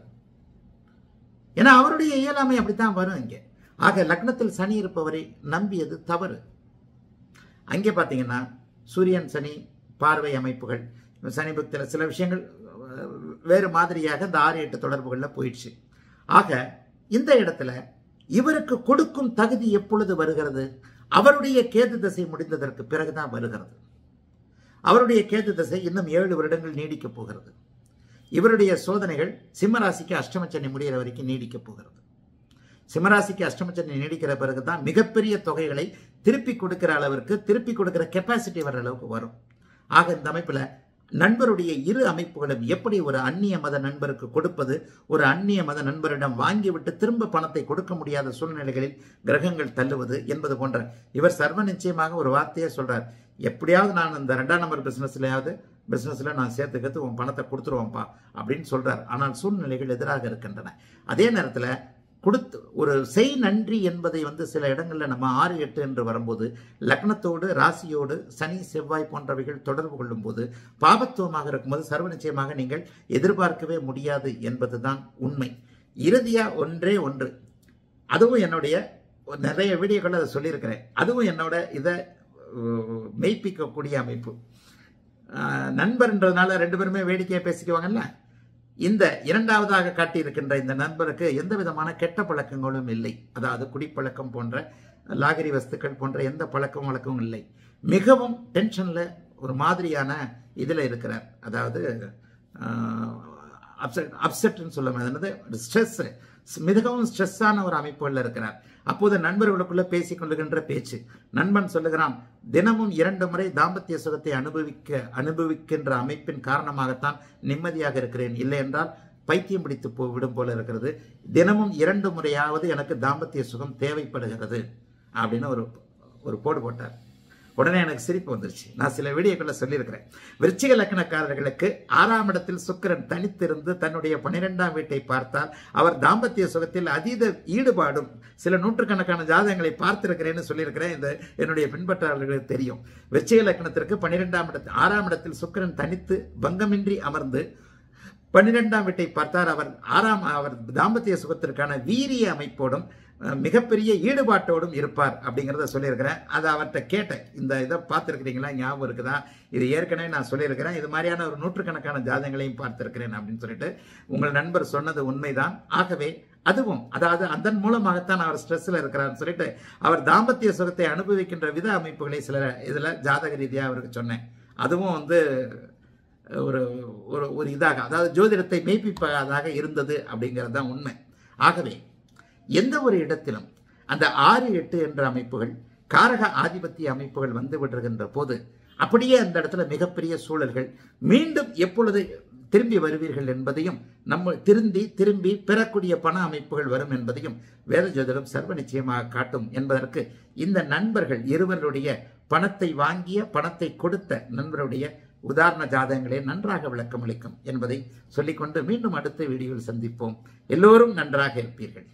ஏன்னா அவருடைய இயலாமை அப்படித்தான் வரும் இங்கே ஆக லக்னத்தில் சனி இருப்பவரை நம்பியது தவறு அங்கே பார்த்தீங்கன்னா சூரியன் சனி பார்வை அமைப்புகள் சனி பக்தியில் சில விஷயங்கள் அஹ், வேறு மாதிரியாக இந்த ஆறு எட்டு தொடர்புகளில் போயிடுச்சு ஆக இந்த இடத்துல இவருக்கு கொடுக்கும் தகுதி எப்பொழுது வருகிறது அவருடைய கேது தசை முடிந்ததற்கு பிறகுதான் வருகிறது அவருடைய கேது தசை இன்னும் ஏழு வருடங்கள் நீடிக்கப் போகிறது இவருடைய சோதனைகள் சிம்மராசிக்கு அஷ்டமச்சனி முடிகிற வரைக்கும் நீடிக்கப் போகிறது சிம்மராசிக்கு அஷ்டமச்சனி நீடிக்கிற பிறகுதான் மிகப்பெரிய தொகைகளை திருப்பி கொடுக்கிற அளவிற்கு திருப்பி கொடுக்கிற கெப்பாசிட்டி வர அளவுக்கு வரும் ஆக இந்த அமைப்புல நண்பருடைய இரு அமைப்புகளும் எப்படி ஒரு அந்நிய மத நண்பருக்கு கொடுப்பது ஒரு அந்நிய மத நண்பரிடம் வாங்கிவிட்டு திரும்ப பணத்தை கொடுக்க முடியாத சூழ்நிலைகளில் கிரகங்கள் தள்ளுவது என்பது போன்ற இவர் சர்வ நிச்சயமாக ஒரு வார்த்தையே சொல்றார் எப்படியாவது நான் இந்த ரெண்டாம் நம்பர் பிசினஸ்லயாவது பிசினஸ்ல நான் சேர்த்துக்கிறது உன் பணத்தை கொடுத்துருவோம்ப்பா அப்படின்னு சொல்றார் ஆனால் சூழ்நிலைகள் எதிராக இருக்கின்றன அதே நேரத்துல கொடுத்து ஒரு செய் நன்றி என்பதை வந்து சில இடங்கள்ல நம்ம ஆறு எட்டு என்று வரும்போது லக்னத்தோடு ராசியோடு சனி செவ்வாய் போன்றவைகள் தொடர்பு கொள்ளும் போது பாபத்துவமாக இருக்கும்போது சர்வ நிச்சயமாக நீங்கள் எதிர்பார்க்கவே முடியாது என்பதுதான் உண்மை இறுதியா ஒன்றே ஒன்று அதுவும் என்னுடைய நிறைய வீடியோக்கள் அதை சொல்லியிருக்கிறேன் அதுவும் என்னோட இதை அஹ், மெய்ப்பிக்கக்கூடிய அமைப்பு அஹ், நண்பர்ன்றதுனால ரெண்டு பேருமே வேடிக்கையாக பேசிக்குவாங்கல்ல இந்த இரண்டாவதாக காட்டியிருக்கின்ற இந்த நண்பருக்கு எந்த விதமான கெட்ட பழக்கங்களும் இல்லை அதாவது குடிப்பழக்கம் போன்ற லாகரி வஸ்துக்கள் போன்ற எந்த பழக்கம் வழக்கமும் இல்லை மிகவும் டென்ஷனில் ஒரு மாதிரியான இதில் இருக்கிறார் அதாவது அப்செட் அப்செட்னு சொல்ல என்னது ஸ்ட்ரெஸ் மிகவும் ஸ்ட்ரெஸ்ஸான ஒரு அமைப்புகளில் இருக்கிறார் அப்போது நண்பர்களுக்குள்ள பேசிக் கொள்ளுகின்ற பேச்சு நண்பன் சொல்லுகிறான் தினமும் இரண்டு முறை தாம்பத்திய சுகத்தை அனுபவிக்க அனுபவிக்கின்ற அமைப்பின் காரணமாகத்தான் நிம்மதியாக இருக்கிறேன் இல்லை என்றால் பைத்தியம் பிடித்து போ விடும் போல இருக்கிறது தினமும் இரண்டு முறையாவது எனக்கு தாம்பத்திய சுகம் தேவைப்படுகிறது அப்படின்னு ஒரு ஒரு போடு போட்டார் உடனே எனக்கு சிரிப்பு வந்துருச்சு நான் சில வீடியோக்களில் சொல்லியிருக்கிறேன் விருச்சிக லக்கணக்காரர்களுக்கு ஆறாம் இடத்தில் சுக்கிரன் தனித்திருந்து தன்னுடைய பனிரெண்டாம் வீட்டை பார்த்தால் அவர் தாம்பத்திய சுகத்தில் அதீத ஈடுபாடும் சில நூற்றுக்கணக்கான ஜாதகங்களை பார்த்திருக்கிறேன்னு சொல்லியிருக்கிறேன் இந்த என்னுடைய பின்பற்றாளர்களுக்கு தெரியும் விருச்சிக லக்கணத்திற்கு பனிரெண்டாம் இடத்தில் ஆறாம் இடத்தில் சுக்கிரன் தனித்து பங்கமின்றி அமர்ந்து பன்னிரெண்டாம் வீட்டை பார்த்தார் அவர் ஆறாம் அவர் தாம்பத்திய சுகத்திற்கான வீரிய அமைப்போடும் அஹ், மிகப்பெரிய ஈடுபாட்டோடும் இருப்பார் அப்படிங்கிறத சொல்லியிருக்கிறேன் அதை அவர்கிட்ட கேட்டேன் இந்த இதை பார்த்துருக்கிறீங்களா ஞாபகம் இருக்குதா இது ஏற்கனவே நான் சொல்லியிருக்கிறேன் இது மாதிரியான ஒரு நூற்றுக்கணக்கான ஜாதகங்களையும் பார்த்திருக்கிறேன் அப்படின்னு சொல்லிட்டு உங்கள் நண்பர் சொன்னது உண்மைதான் ஆகவே அதுவும் அதாவது அதன் மூலமாகத்தான் அவர் ஸ்ட்ரெஸ்ல இருக்கிறார்னு சொல்லிட்டு அவர் தாம்பத்திய சுகத்தை அனுபவிக்கின்ற வித அமைப்புகளை சில இதுல ஜாதக ரீதியாக அவருக்கு சொன்னேன் அதுவும் வந்து ஒரு ஒரு ஒரு இதாக அதாவது ஜோதிடத்தை மெய்ப்பிப்பதாக இருந்தது அப்படிங்கிறது தான் உண்மை ஆகவே எந்த ஒரு இடத்திலும் அந்த ஆறு எட்டு என்ற அமைப்புகள் காரக ஆதிபத்திய அமைப்புகள் வந்து விடுகின்ற போது அப்படியே அந்த இடத்துல மிகப்பெரிய சூழல்கள் மீண்டும் எப்பொழுது திரும்பி வருவீர்கள் என்பதையும் நம்ம திருந்தி திரும்பி பெறக்கூடிய பண அமைப்புகள் வரும் என்பதையும் வேத ஜோதிடம் சர்வ நிச்சயமாக காட்டும் என்பதற்கு இந்த நண்பர்கள் இருவருடைய பணத்தை வாங்கிய பணத்தை கொடுத்த நண்பருடைய உதாரண ஜாதகங்களே நன்றாக விளக்கமளிக்கும் என்பதை சொல்லிக்கொண்டு மீண்டும் அடுத்த வீடியோவில் சந்திப்போம் எல்லோரும் நன்றாக இருப்பீர்கள்